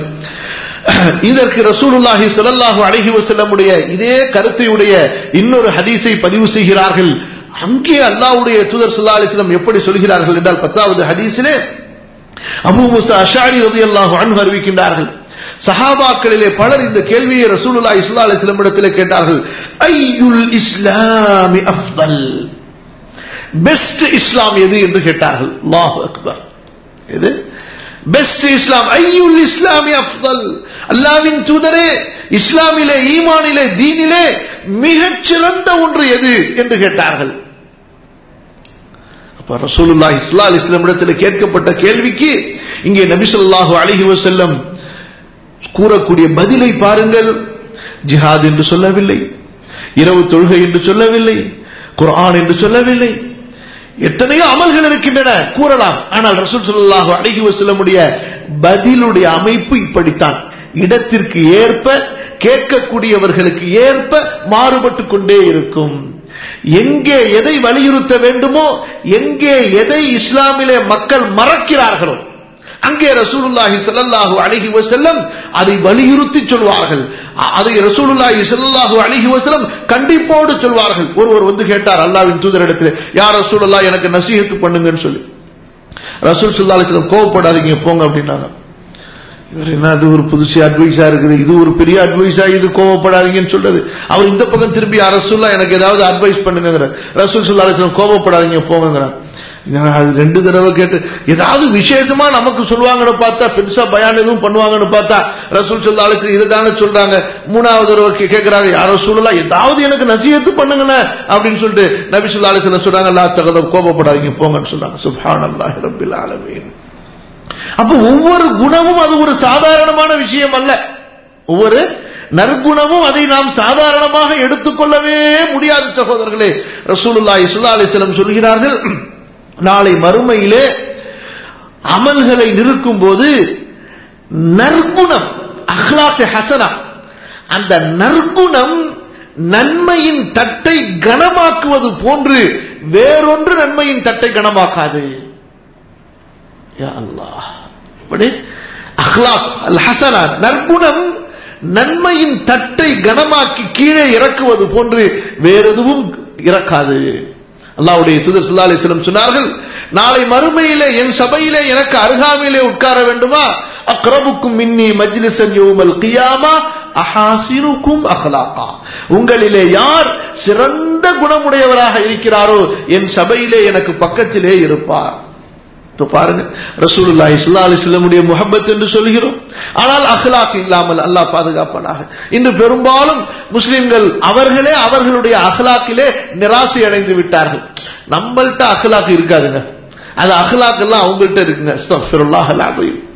இதற்கு ரசூலுல்லாஹி ஸல்லல்லாஹு அலைஹி வஸல்லமுடைய இதே கருத்தையுடைய இன்னொரு ஹதீஸை பதிவு செய்கிறார்கள் அங்கே அல்லாஹ்வுடைய தூதர் ஸல்லல்லாஹு அலைஹி வஸல்லம் எப்படி சொல்கிறார்கள் என்றால் பத்தாவது ஹதீஸிலே அபூ மூசா அஷாரி ரலியல்லாஹு அன்ஹு அறிவிக்கின்றார்கள் சஹாபாக்களிலே பலர் இந்த கேள்வியை ரசூலுல்லா இஸ்லா அலிஸ்லம் இடத்திலே கேட்டார்கள் ஐயுல் இஸ்லாமி அஃதல் பெஸ்ட் இஸ்லாம் எது என்று கேட்டார்கள் அல்லாஹு அக்பர் எது பெஸ்ட் இஸ்லாம் ஐயுல் இஸ்லாமி அஃதல் அல்லாவின் தூதரே இஸ்லாமிலே ஈமானிலே தீனிலே மிகச் சிறந்த ஒன்று எது என்று கேட்டார்கள் அப்ப ரசூலுல்லா இஸ்லா அலிஸ்லாம் இடத்தில் கேட்கப்பட்ட கேள்விக்கு இங்கே நபிசல்லாஹு அலிஹி வசல்லம் கூறக்கூடிய பதிலை பாருங்கள் ஜிஹாத் என்று சொல்லவில்லை இரவு தொழுகை என்று சொல்லவில்லை குர்ஆன் என்று சொல்லவில்லை எத்தனையோ அமல்கள் இருக்கின்றன கூறலாம் ஆனால் ரசூல் சொல்லாஹு அழகி வசல்லமுடைய பதிலுடைய அமைப்பு இப்படித்தான் இடத்திற்கு ஏற்ப கேட்கக்கூடியவர்களுக்கு ஏற்ப மாறுபட்டு கொண்டே இருக்கும் எங்கே எதை வலியுறுத்த வேண்டுமோ எங்கே எதை இஸ்லாமிலே மக்கள் மறக்கிறார்களோ அங்கே ரசூலுல்லாஹி ஸல்லல்லாஹு அலைஹி வஸல்லம் அதை வலியுறுத்தி சொல்வார்கள் அதை ரசூலுல்லாஹி ஸல்லல்லாஹு அலைஹி வஸல்லம் கண்டிப்போடு சொல்வார்கள் ஒருவர் வந்து கேட்டார் அல்லாஹ்வின் தூதரிடத்தில் யா ரசூலுல்லாஹ் எனக்கு நசீஹத் பண்ணுங்கன்னு சொல்லி ரசூல் ஸல்லல்லாஹு அலைஹி வஸல்லம் கோவப்படாதீங்க போங்க அப்படின்னாங்க இவர் என்ன அது ஒரு புதுசு அட்வைஸா இருக்குது இது ஒரு பெரிய அட்வைஸா இது கோவப்படாதீங்கன்னு சொல்றது அவர் இந்த பக்கம் திருப்பி ரசூல்லா எனக்கு ஏதாவது அட்வைஸ் பண்ணுங்கிற ரசூல் ஸல்லல்லாஹு அலைஹி வஸல்லம் கோவப்படாதீங்க போங்கிறான் அது ரெண்டு தடவை கேட்டு ஏதாவது விசேஷமா நமக்கு சொல்லுவாங்கன்னு பார்த்தா பெருசா பயான் எதுவும் பண்ணுவாங்கன்னு பார்த்தா ரசூல் சொல்லா அழைச்சி இதை தானே சொல்றாங்க மூணாவது தடவை கேட்கிறாங்க யாரோ சொல்லலாம் ஏதாவது எனக்கு நசியத்து பண்ணுங்கண்ணே அப்படின்னு சொல்லிட்டு நபி சொல்லா அழைச்சி சொல்றாங்க அல்லா தகத கோபப்படாதீங்க போங்கன்னு சொல்றாங்க சுபான் அல்லாஹ் ரபில் ஆலமீன் அப்ப ஒவ்வொரு குணமும் அது ஒரு சாதாரணமான விஷயம் அல்ல ஒவ்வொரு நற்குணமும் அதை நாம் சாதாரணமாக எடுத்துக்கொள்ளவே முடியாது சகோதரர்களே ரசூலுல்லா இஸ்லா அலிஸ்லம் சொல்கிறார்கள் நாளை மறுமையிலே அமல்களை நிற்கும் போது நற்குணம் அஹ்லாக்கு ஹசனா அந்த நற்குணம் நன்மையின் தட்டை கனமாக்குவது போன்று வேறொன்று நன்மையின் தட்டை கனமாக்காது அஹ்லாக் அல் ஹசனா நற்குணம் நன்மையின் தட்டை கனமாக்கி கீழே இறக்குவது போன்று வேறெதுவும் இறக்காது அல்லாவுடைய சுதர் சுல்லா அலிஸ்லம் சொன்னார்கள் நாளை மறுமையிலே என் சபையிலே எனக்கு அருகாமையிலே உட்கார வேண்டுமா அக்ரபுக்கும் மின்னி மஜ்லிசன் யோமல் கியாமா அஹாசினுக்கும் அஹ்லாக்கா உங்களிலே யார் சிறந்த குணமுடையவராக இருக்கிறாரோ என் சபையிலே எனக்கு பக்கத்திலே இருப்பார் பாருங்க ரசூலுல்லா இஸ்லா அலிஸ்லமுடைய முகப்பத் என்று சொல்கிறோம் ஆனால் அஹ்லாக் இல்லாமல் அல்லாஹ் பாதுகாப்பனாக இன்று பெரும்பாலும் முஸ்லிம்கள் அவர்களே அவர்களுடைய அஹ்லாக்கிலே நிராசை அடைந்து விட்டார்கள் நம்மள்கிட்ட அஹ்லாக் இருக்காதுங்க அது அஹ்லாக் எல்லாம் அவங்கள்ட்ட இருக்குங்க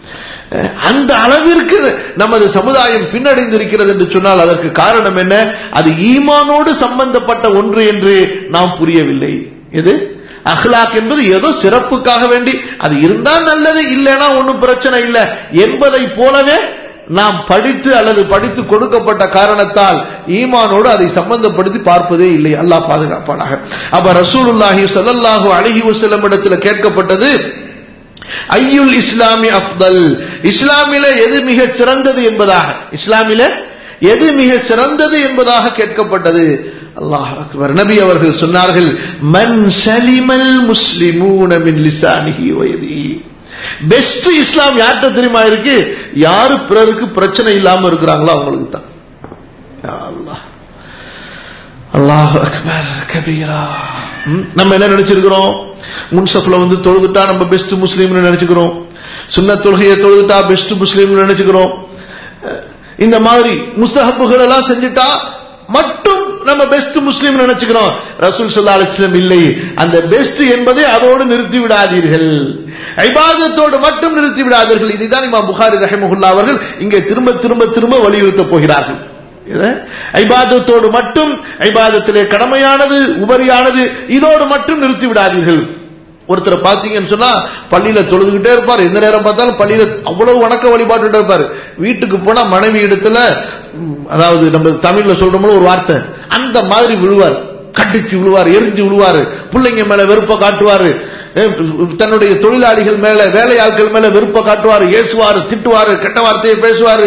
அந்த அளவிற்கு நமது சமுதாயம் பின்னடைந்திருக்கிறது என்று சொன்னால் அதற்கு காரணம் என்ன அது ஈமானோடு சம்பந்தப்பட்ட ஒன்று என்று நாம் புரியவில்லை எது அஹ்லாக் என்பது ஏதோ சிறப்புக்காக வேண்டி அது இருந்தா நல்லது இல்லைன்னா ஒன்றும் பிரச்சனை இல்லை என்பதை போலவே நாம் படித்து அல்லது படித்து கொடுக்கப்பட்ட காரணத்தால் ஈமானோடு அதை சம்பந்தப்படுத்தி பார்ப்பதே இல்லை அல்லாஹ் பாதுகாப்பானாக அப்ப ரசூலுல்லாஹி ஸல்லல்லாஹு அலைஹி வஸல்லம் இடத்துல கேட்கப்பட்டது ஐயுல் இஸ்லாமி அஃதல் இஸ்லாமில எது மிக சிறந்தது என்பதாக இஸ்லாமில எது மிக சிறந்தது என்பதாக கேட்கப்பட்டது அல்லாஹ் அக்பர் நபி அவர்கள் சொன்னார்கள் மன் சலிமல் முஸ்லிமூன மின் லிசானிஹி வயதிஹி பெஸ்ட் இஸ்லாம் யார்கிட்ட தெரியுமா இருக்கு யாரு பிறருக்கு பிரச்சனை இல்லாம இருக்கிறாங்களோ அவங்களுக்கு தான் அல்லாஹ் அல்லாஹ் அக்பர் கபீரா நம்ம என்ன நினைச்சிருக்கிறோம் முன்சப்ல வந்து தொழுதுட்டா நம்ம பெஸ்ட் முஸ்லீம்னு நினைச்சுக்கிறோம் சுன்ன தொழுகையை தொழுதுட்டா பெஸ்ட் முஸ்லீம்னு நினைச்சுக்கிறோம் இந்த மாதிரி முஸ்தஹப்புகள் எல்லாம் செஞ்சுட்டா மட்டும் நம்ம பெஸ்ட் முஸ்லீம் நினைச்சுக்கிறோம் ரசூல் சல்லா அலிஸ்லம் இல்லை அந்த பெஸ்ட் என்பதை அதோடு நிறுத்தி விடாதீர்கள் ஐபாதத்தோடு மட்டும் நிறுத்தி விடாதீர்கள் இதுதான் இமாம் புகாரி ரஹிமஹுல்லா அவர்கள் இங்கே திரும்ப திரும்ப திரும்ப வலியுறுத்த போகிறார்கள் ஐபாதத்தோடு மட்டும் ஐபாதத்திலே கடமையானது உபரியானது இதோடு மட்டும் நிறுத்தி விடாதீர்கள் ஒருத்தர் பாத்தீங்கன்னு சொன்னா பள்ளியில தொழுதுகிட்டே இருப்பார் எந்த நேரம் பார்த்தாலும் பள்ளியில அவ்வளவு வணக்க வழிபாட்டு இருப்பாரு வீட்டுக்கு போனா மனைவி இடத்துல அதாவது நம்ம தமிழ்ல சொல்றோமோ ஒரு வார்த்தை அந்த மாதிரி விழுவார் கட்டிச்சு விழுவார் எரிஞ்சு விழுவாரு பிள்ளைங்க மேல வெறுப்ப காட்டுவாரு தன்னுடைய தொழிலாளிகள் மேல வேலையாட்கள் மேல வெறுப்ப காட்டுவாரு ஏசுவாரு திட்டுவாரு கெட்ட வார்த்தையை பேசுவாரு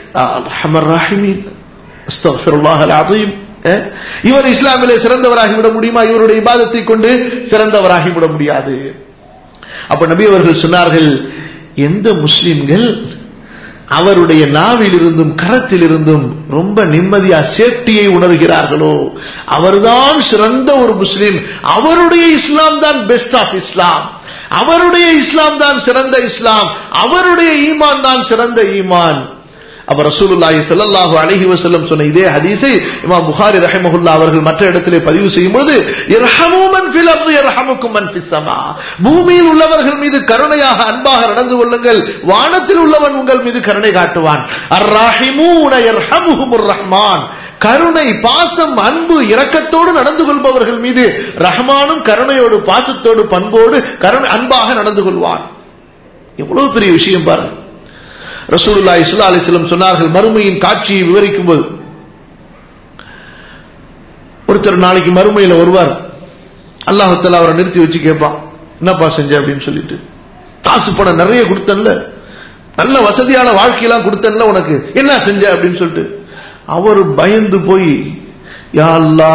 இவர் இஸ்லாமிலே சிறந்தவராகி விட முடியுமா இவருடைய இபாதத்தை கொண்டு சிறந்தவராகி விட முடியாது அப்ப நபி அவர்கள் சொன்னார்கள் எந்த முஸ்லிம்கள் அவருடைய நாவில் இருந்தும் கரத்தில் இருந்தும் ரொம்ப நிம்மதியா சேஃப்டியை உணர்கிறார்களோ அவர்தான் சிறந்த ஒரு முஸ்லிம் அவருடைய இஸ்லாம் தான் பெஸ்ட் ஆஃப் இஸ்லாம் அவருடைய இஸ்லாம் தான் சிறந்த இஸ்லாம் அவருடைய ஈமான் தான் சிறந்த ஈமான் அப்ப ரசூலுல்லாஹி ஸல்லல்லாஹு அலைஹி வஸல்லம் சொன்ன இதே ஹதீஸை இமாம் புகாரி ரஹிமஹுல்லா அவர்கள் மற்ற இடத்திலே பதிவு செய்யும் பொழுது இர்ஹமு மன் ஃபில் அர்தி யர்ஹமுக்கும் மன் ஃபிஸ் ஸமா பூமியில் உள்ளவர்கள் மீது கருணையாக அன்பாக நடந்து கொள்ளுங்கள் வானத்தில் உள்ளவன் உங்கள் மீது கருணை காட்டுவான் அர்ராஹிமூன யர்ஹமுஹுமுர் ரஹ்மான் கருணை பாசம் அன்பு இரக்கத்தோடு நடந்து கொள்பவர்கள் மீது ரஹ்மானும் கருணையோடு பாசத்தோடு பண்போடு கருணை அன்பாக நடந்து கொள்வான் எவ்வளவு பெரிய விஷயம் பாருங்க ரசூலுல்லா இஸ்லா அலிஸ்லம் சொன்னார்கள் மறுமையின் காட்சியை விவரிக்கும் போது ஒருத்தர் நாளைக்கு மறுமையில வருவார் அல்லாஹத்துல அவரை நிறுத்தி வச்சு கேட்பான் என்னப்பா செஞ்ச அப்படின்னு சொல்லிட்டு காசு பணம் நிறைய கொடுத்தன்ல நல்ல வசதியான வாழ்க்கையெல்லாம் கொடுத்தன்ல உனக்கு என்ன செஞ்ச அப்படின்னு சொல்லிட்டு அவர் பயந்து போய் யா அல்லா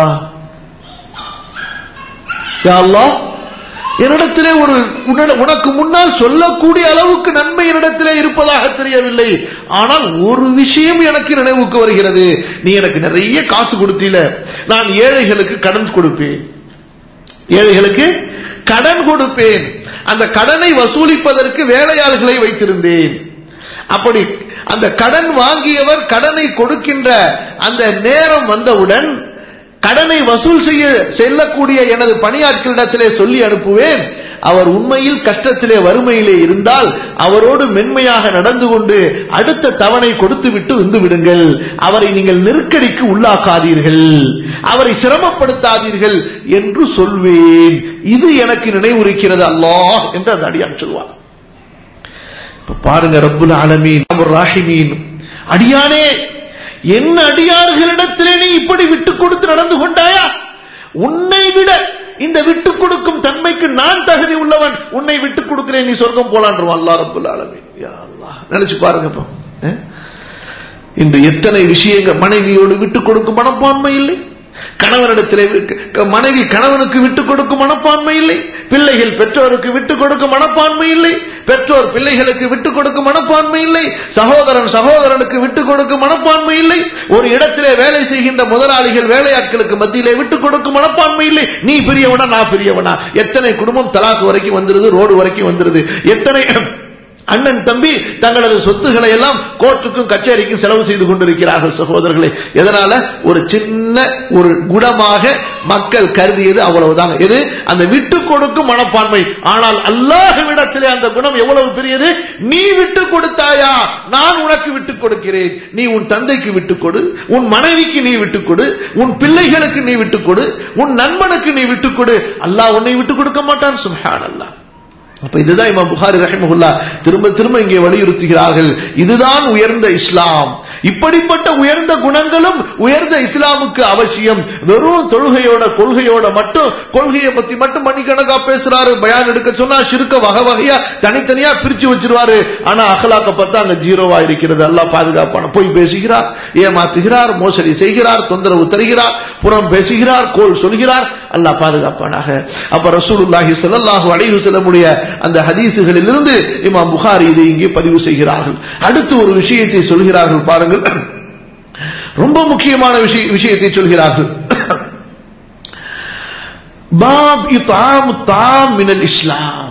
யா அல்லா என்னிடத்திலே ஒரு உனக்கு முன்னால் சொல்லக்கூடிய அளவுக்கு நன்மை என்னிடத்திலே இருப்பதாக தெரியவில்லை ஆனால் ஒரு விஷயம் எனக்கு நினைவுக்கு வருகிறது நீ எனக்கு நிறைய காசு கொடுத்தீல நான் ஏழைகளுக்கு கடன் கொடுப்பேன் ஏழைகளுக்கு கடன் கொடுப்பேன் அந்த கடனை வசூலிப்பதற்கு வேலையாளர்களை வைத்திருந்தேன் அப்படி அந்த கடன் வாங்கியவர் கடனை கொடுக்கின்ற அந்த நேரம் வந்தவுடன் கடனை வசூல் செய்ய செல்லக்கூடிய எனது பணியாட்களிடத்திலே சொல்லி அனுப்புவேன் அவர் உண்மையில் கஷ்டத்திலே வறுமையிலே இருந்தால் அவரோடு மென்மையாக நடந்து கொண்டு அடுத்த தவணை கொடுத்து விட்டு வந்து விடுங்கள் அவரை நீங்கள் நெருக்கடிக்கு உள்ளாக்காதீர்கள் அவரை சிரமப்படுத்தாதீர்கள் என்று சொல்வேன் இது எனக்கு நினைவுறுக்கிறது அல்லாஹ் என்று அந்த அடியான் சொல்வார் பாருங்க ரப்புல் ஆலமீன் ராஹிமீன் அடியானே என் அடியார்களிடத்திலே நீ இப்படி விட்டு கொடுத்து நடந்து கொண்டாயா உன்னை விட இந்த விட்டு கொடுக்கும் தன்மைக்கு நான் தகுதி உள்ளவன் உன்னை விட்டு கொடுக்கிறேன் நீ சொர்க்கம் போலான்றான் அல்லா ரபுல் ஆலமி நினைச்சு பாருங்க இப்போ இன்று எத்தனை விஷயங்கள் மனைவியோடு விட்டு கொடுக்கும் மனப்பான்மை இல்லை கணவனிடத்திலே மனைவி கணவனுக்கு விட்டுக் கொடுக்கும் மனப்பான்மை இல்லை பிள்ளைகள் பெற்றோருக்கு விட்டுக் கொடுக்கும் மனப்பான்மை இல்லை பெற்றோர் பிள்ளைகளுக்கு விட்டுக் கொடுக்கும் மனப்பான்மை இல்லை சகோதரன் சகோதரனுக்கு விட்டுக் கொடுக்கும் மனப்பான்மை இல்லை ஒரு இடத்திலே வேலை செய்கின்ற முதலாளிகள் வேலையாட்களுக்கு மத்தியிலே விட்டுக் கொடுக்கும் மனப்பான்மை இல்லை நீ பெரியவனா நான் பெரியவனா எத்தனை குடும்பம் தலாக்கு வரைக்கும் வந்துருது ரோடு வரைக்கும் வந்துருது எத்தனை அண்ணன் தம்பி தங்களது சொத்துக்களை எல்லாம் கோர்ட்டுக்கும் கச்சேரிக்கும் செலவு செய்து கொண்டிருக்கிறார்கள் சகோதரர்களே எதனால ஒரு சின்ன ஒரு குணமாக மக்கள் கருதியது அவ்வளவுதான் எது அந்த விட்டு கொடுக்கும் மனப்பான்மை ஆனால் அல்லாஹ்விடத்திலே அந்த குணம் எவ்வளவு பெரியது நீ விட்டு கொடுத்தாயா நான் உனக்கு விட்டுக் கொடுக்கிறேன் நீ உன் தந்தைக்கு விட்டுக் கொடு உன் மனைவிக்கு நீ விட்டுக் கொடு உன் பிள்ளைகளுக்கு நீ விட்டுக் கொடு உன் நண்பனுக்கு நீ விட்டுக் கொடு அல்லாஹ் உன்னை விட்டுக் கொடுக்க மாட்டான் சுப்ஹான் அல்லாஹ் அப்ப இதுதான் இமாம் புகாரி ரஹிமஹுல்லா திரும்ப திரும்ப இங்கே வலியுறுத்துகிறார்கள் இதுதான் உயர்ந்த இஸ்லாம் இப்படிப்பட்ட உயர்ந்த குணங்களும் உயர்ந்த இஸ்லாமுக்கு அவசியம் வெறும் தொழுகையோட கொள்கையோட மட்டும் கொள்கையை பத்தி மட்டும் மணிக்கணக்கா பேசுறாரு பயான் எடுக்க சொன்னா சிறுக்க வகை வகையா தனித்தனியா பிரிச்சு வச்சிருவாரு ஆனா அகலாக்க பார்த்தா அங்க ஜீரோவா இருக்கிறது எல்லாம் பாதுகாப்பான போய் பேசுகிறார் ஏமாத்துகிறார் மோசடி செய்கிறார் தொந்தரவு தருகிறார் புறம் பேசுகிறார் கோல் சொல்கிறார் அல்லாஹ் பாதுகாப்பானாக அப்ப ரசூலுல்லாஹி ஸல்லல்லாஹு அலைஹி வஸல்லமுடைய அந்த ஹதீசுகளிலிருந்து இமாம் புகாரி இதை இங்கே பதிவு செய்கிறார்கள் அடுத்து ஒரு விஷயத்தை சொல்கிறார்கள் பாருங்கள் ரொம்ப முக்கியமான விஷய- விஷயத்தை சொல்கிறார்கள் பாப் இத்தாம் தாம் மினல் இஸ்லாம்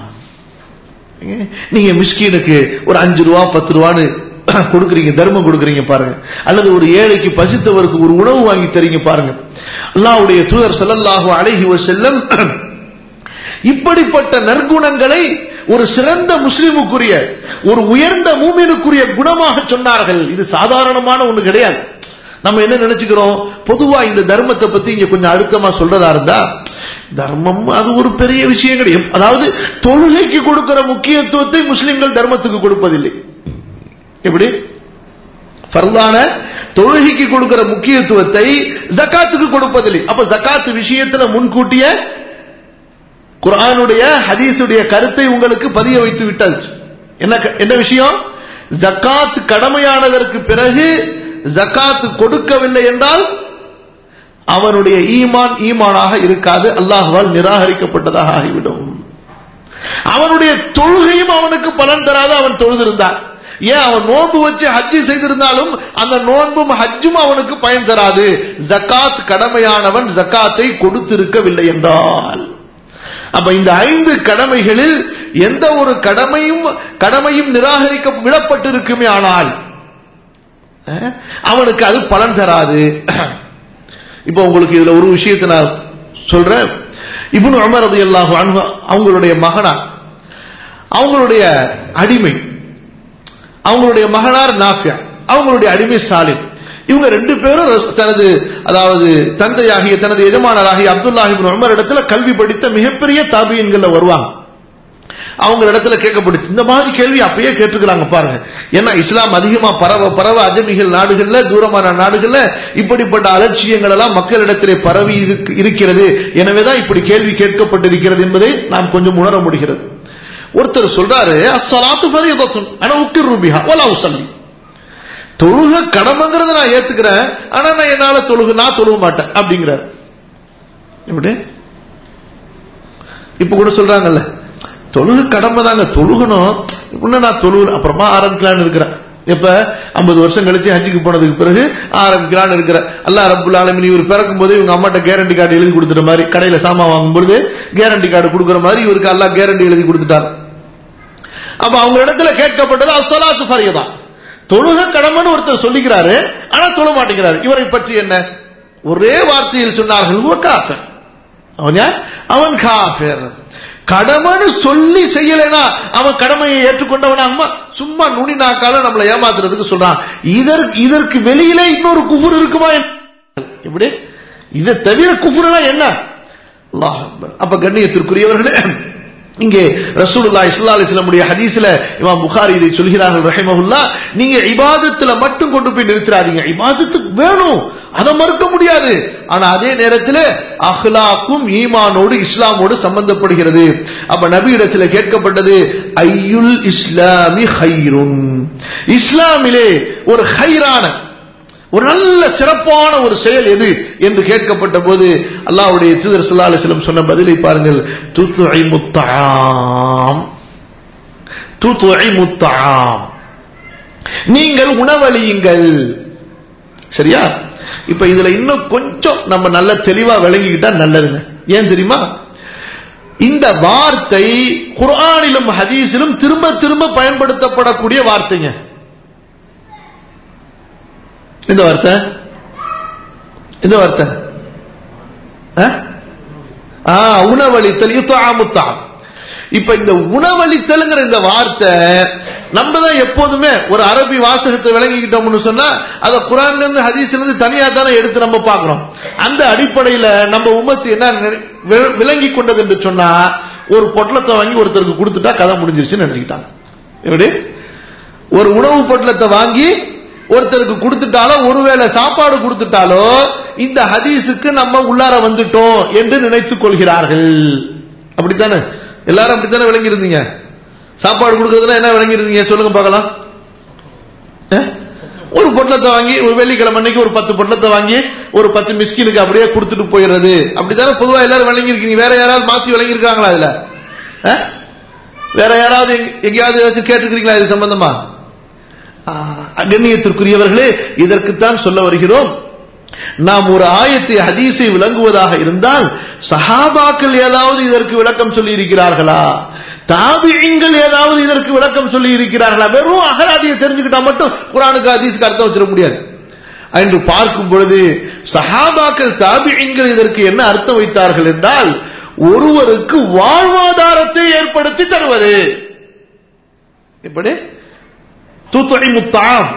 நீங்க மிஸ்கீனுக்கு ஒரு அஞ்சு ரூபா பத்து ரூபான்னு கொடுக்குறீங்க தர்மம் கொடுக்குறீங்க பாருங்க அல்லது ஒரு ஏழைக்கு பசித்தவருக்கு ஒரு உணவு வாங்கி தரீங்க பாருங்க அல்லாஹ்வுடைய தூதர் ஸல்லல்லாஹு அலைஹி வஸல்லம் இப்படிப்பட்ட நற்குணங்களை ஒரு சிறந்த முஸ்லிமுக்குரிய ஒரு உயர்ந்த மூமினுக்குரிய குணமாக சொன்னார்கள் இது சாதாரணமான ஒண்ணு கிடையாது நம்ம என்ன நினைச்சுக்கிறோம் பொதுவா இந்த தர்மத்தை பத்தி இங்க கொஞ்சம் அழுத்தமா சொல்றதா இருந்தா தர்மம் அது ஒரு பெரிய விஷயம் கிடையாது அதாவது தொழுகைக்கு கொடுக்கிற முக்கியத்துவத்தை முஸ்லிம்கள் தர்மத்துக்கு கொடுப்பதில்லை எப்படி ஃபர்லான தொழுகைக்கு கொடுக்கிற முக்கியத்துவத்தை ஜக்காத்துக்கு கொடுப்பதில்லை அப்ப ஜக்காத் விஷயத்துல முன்கூட்டிய குர்ஆனுடைய ஹதீஸுடைய கருத்தை உங்களுக்கு பதிய வைத்து விட்டால் என்ன க- என்ன விஷயம் ஜக்காத் கடமையானதற்கு பிறகு ஜக்காத் கொடுக்கவில்லை என்றால் அவனுடைய ஈமான் ஈமானாக இருக்காது அல்லாஹ்வால் நிராகரிக்கப்பட்டதாக ஆகிவிடும் அவனுடைய தொழுகையும் அவனுக்கு பலன் தராது அவன் தொழுதிருந்தான் ஏன் அவன் நோன்பு வச்சு ஹஜ்ஜி செய்திருந்தாலும் அந்த நோன்பும் ஹஜ்ஜும் அவனுக்கு பயன் தராது ஜக்காத் கடமையானவன் ஜக்காத்தை கொடுத்திருக்கவில்லை என்றால் அப்ப இந்த ஐந்து கடமைகளில் எந்த ஒரு கடமையும் கடமையும் நிராகரிக்க விடப்பட்டிருக்குமே ஆனால் அஹ், அவனுக்கு அது பலன் தராது இப்போ உங்களுக்கு இதுல ஒரு விஷயத்தை நான் சொல்றேன் இப்னு உமர் ரலியல்லாஹு அன்ஹு அவங்களுடைய மகனா அவங்களுடைய அடிமை அவங்களுடைய மகனார் நாஃபியா அவங்களுடைய அடிமை சாலிம் இவங்க ரெண்டு பேரும் ரஸ்- தனது அதாவது தந்தையாகிய தனது எஜமானராகிய அப்துல்லாஹி இப்னு உமர் இடத்துல கல்வி படித்த மிகப்பெரிய தாபியன்கள்ல வருவாங்க அவங்க இடத்துல கேட்கப்படுச்சு இந்த மாதிரி கேள்வி அப்பயே கேட்டுக்கிறாங்க பாருங்க ஏன்னா இஸ்லாம் அதிகமா பரவ பரவ அஜமிகள் நாடுகள்ல தூரமான நாடுகள்ல இப்படிப்பட்ட அலட்சியங்கள் எல்லாம் மக்களிடத்திலே பரவி இருக்கு- இருக்கிறது எனவேதான் இப்படி கேள்வி கேட்கப்பட்டிருக்கிறது என்பதை நாம் கொஞ்சம் உணர முடிகிறது ஒருத்தர் சொல்றாரு அஸ்ஸலாத்து ஃபரீதத்துன் அன உக்கிர் பிஹா வலா உஸல்லி தொழுக கடமைங்கிறத நான் ஏத்துக்கிறேன் ஆனா நான் என்னால தொழுகு நான் தொழுக மாட்டேன் அப்படிங்கிறார் எப்படி இப்ப கூட சொல்றாங்கல்ல தொழுகு கடமை தாங்க தொழுகணும் இன்னும் நான் தொழுகு அப்புறமா ஆரம்பிக்கலான்னு இருக்கிறேன் எப்ப 50 வருஷம் கழிச்சு ஹஜ்ஜுக்கு போனதுக்கு பிறகு ஆரம்பிக்கலான்னு இருக்கிற அல்லாஹ் ரப்புல் ஆலமீன் இவர் பிறக்கும் போது இவங்க அம்மாட்ட கேரண்டி கார்டு எழுதி கொடுத்துட்ட மாதிரி கடையில சாமான் வாங்கும் பொழுது கேரண்டி கார்டு கொடுக்குற மாதிரி இவருக்கு அல்லாஹ் கேரண்டி எழுதி கொடுத்துட்டார் அப்ப அவங்க இடத்துல கேட்கப்பட்டது அஸ்ஸலாத்து ஃபரியதா தொழுக கடமைன்னு ஒருத்தர் சொல்லிக்கிறாரு ஆனா தொழ மாட்டேங்கிறாரு இவரை பற்றி என்ன ஒரே வார்த்தையில் சொன்னார்கள் "ஹுவ காஃபிர்." அவன் யார் அவன் காஃபிர் கடமைன்னு சொல்லி செய்யலைனா அவன் கடமையை ஏற்றுக்கொண்டவனாகுமா சும்மா நுனி நாக்கால நம்மளை ஏமாத்துறதுக்கு சொல்றான் இதற்கு இதற்கு வெளியிலே இன்னொரு குஃபுர் இருக்குமா இப்படி இதை தவிர குஃபுர்னா என்ன அல்லாஹ் அக்பர். அப்ப கண்ணியத்திற்குரியவர்களே இங்கே ரசூலுல்லாஹி ஸல்லல்லாஹு அலைஹி வஸல்லம் உடைய ஹதீஸ்ல இமாம் புகாரி இதை சொல்கிறார்கள் ரஹிமஹுல்லா நீங்க இபாதத்துல மட்டும் கொண்டு போய் நிறுத்திராதீங்க இபாதத்துக்கு வேணும் அதை மறுக்க முடியாது ஆனா அதே நேரத்தில் அஹ்லாக்கும் ஈமானோடு இஸ்லாமோடு சம்பந்தப்படுகிறது அப்ப நபி இடத்துல கேட்கப்பட்டது ஐயுல் இஸ்லாமி ஹைருன் இஸ்லாமிலே ஒரு ஹைரான ஒரு நல்ல சிறப்பான ஒரு செயல் எது என்று கேட்கப்பட்ட போது அல்லாஹ்வுடைய தூதர் ஸல்லல்லாஹு அலைஹி வஸல்லம் சொன்ன பதிலை பாருங்கள் துத்இமு த்ஆம் துத்இமு த்ஆம் நீங்கள் உணவளியுங்கள் சரியா இப்ப இதுல இன்னும் கொஞ்சம் நம்ம நல்ல தெளிவா விளங்கிக்கிட்டா நல்லதுங்க ஏன் தெரியுமா இந்த வார்த்தை குர்ஆனிலும் ஹதீஸிலும் திரும்ப திரும்ப பயன்படுத்தப்படக்கூடிய வார்த்தைங்க இந்த வார்த்தை இந்த வார்த்தை ஆ? ஆ, உணவளித்தல் யுத்தாமுத்தாம் இப்ப இந்த உணவளித்தல்ங்கிற இந்த வார்த்தை நம்ம தான் எப்போதுமே ஒரு அரபி வாசகத்தை விளங்கிக்கிட்டோம்னு சொன்னா அதை குரான்ல இருந்து ஹதீஸ்ல இருந்து தனியா தானே எடுத்து நம்ம பார்க்கிறோம் அந்த அடிப்படையில நம்ம உம்மத்து என்ன நினை- வி- விளங்கி கொண்டது என்று சொன்னா ஒரு பொட்டலத்தை வாங்கி ஒருத்தருக்கு கொடுத்துட்டா கதை முடிஞ்சிருச்சுன்னு நினைச்சுக்கிட்டாங்க எப்படி ஒரு உணவு பொட்டலத்தை வாங்கி ஒருத்தருக்கு கொடுத்துட்டாலோ ஒருவேளை சாப்பாடு கொடுத்துட்டாலோ இந்த ஹதீஸுக்கு நம்ம உள்ளார வந்துட்டோம் என்று நினைத்துக் கொள்கிறார்கள் அப்படித்தானே எல்லாரும் அப்படித்தானே விளங்கி இருந்தீங்க சாப்பாடு கொடுக்கறதுல என்ன விளங்கி இருந்தீங்க சொல்லுங்க பார்க்கலாம் அஹ்? ஒரு பொட்டலத்தை வாங்கி ஒரு வெள்ளிக்கிழமை அன்னைக்கு ஒரு பத்து பொட்டலத்தை வாங்கி ஒரு பத்து மிஸ்கினுக்கு அப்படியே கொடுத்துட்டு போயிடுறது அப்படித்தானே பொதுவா எல்லாரும் விளங்கி இருக்கீங்க வேற யாராவது மாத்தி விளங்கி இருக்காங்களா இதுல அஹ்? வேற யாராவது எங்க- எங்கேயாவது ஏதாச்சும் கேட்டுக்கிறீங்களா இது சம்பந்தமா ஆ, கண்ணியத்திற்குரியவர்களே இதற்குத்தான் சொல்ல வருகிறோம் நாம் ஒரு ஆயத்தை ஹதீஸை விளங்குவதாக இருந்தால் சஹாபாக்கள் ஏதாவது இதற்கு விளக்கம் சொல்லி இருக்கிறார்களா தாபியங்கள் ஏதாவது இதற்கு விளக்கம் சொல்லி இருக்கிறார்களா வெறும் அகராதியை தெரிஞ்சுக்கிட்டா மட்டும் குரானுக்கு ஹதீஸுக்கு அர்த்தம் வச்சிட முடியாது என்று பார்க்கும் பொழுது சஹாபாக்கள் தாபியங்கள் இதற்கு என்ன அர்த்தம் வைத்தார்கள் என்றால் ஒருவருக்கு வாழ்வாதாரத்தை ஏற்படுத்தி தருவது எப்படி تطعم الطعام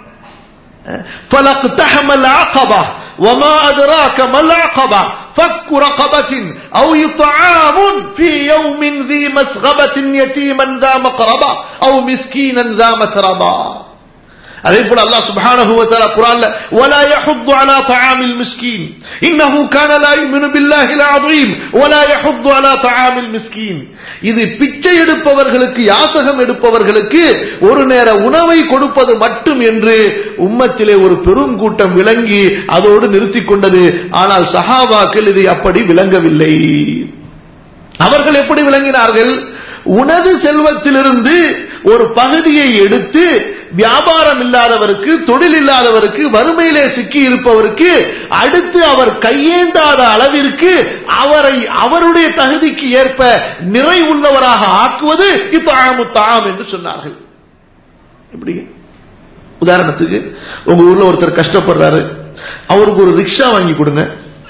فلاقتحم العقبة وما أدراك ما العقبة فك رقبة أو إطعام في يوم ذي مسغبة يتيما ذا مقربة أو مسكينا ذا متربة அதே போல அல்லாஹ் சுப்ஹானஹு வ தஆலா குர்ஆன்ல ولا يحض على طعام المسكين انه كان لا يؤمن بالله العظيم ولا يحض على طعام المسكين இது பிச்சை எடுப்பவர்களுக்கு யாசகம் எடுப்பவர்களுக்கு ஒரு நேர உணவை கொடுப்பது மட்டும் என்று உம்மத்திலே ஒரு பெரும் கூட்டம் விளங்கி அதோடு நிறுத்திக் கொண்டது ஆனால் சஹாபாக்கள் இதை அப்படி விளங்கவில்லை அவர்கள் எப்படி விளங்கினார்கள் உனது செல்வத்திலிருந்து ஒரு பகுதியை எடுத்து வியாபாரம் இல்லாதவருக்கு தொழில் இல்லாதவருக்கு வறுமையிலே சிக்கி இருப்பவருக்கு அடுத்து அவர் கையேந்தாத அளவிற்கு அவரை அவருடைய தகுதிக்கு ஏற்ப நிறை உள்ளவராக ஆக்குவது இத்தாமு தாம் என்று சொன்னார்கள் எப்படி உதாரணத்துக்கு உங்க ஊர்ல ஒருத்தர் கஷ்டப்படுறாரு அவருக்கு ஒரு ரிக்ஷா வாங்கி கொடுங்க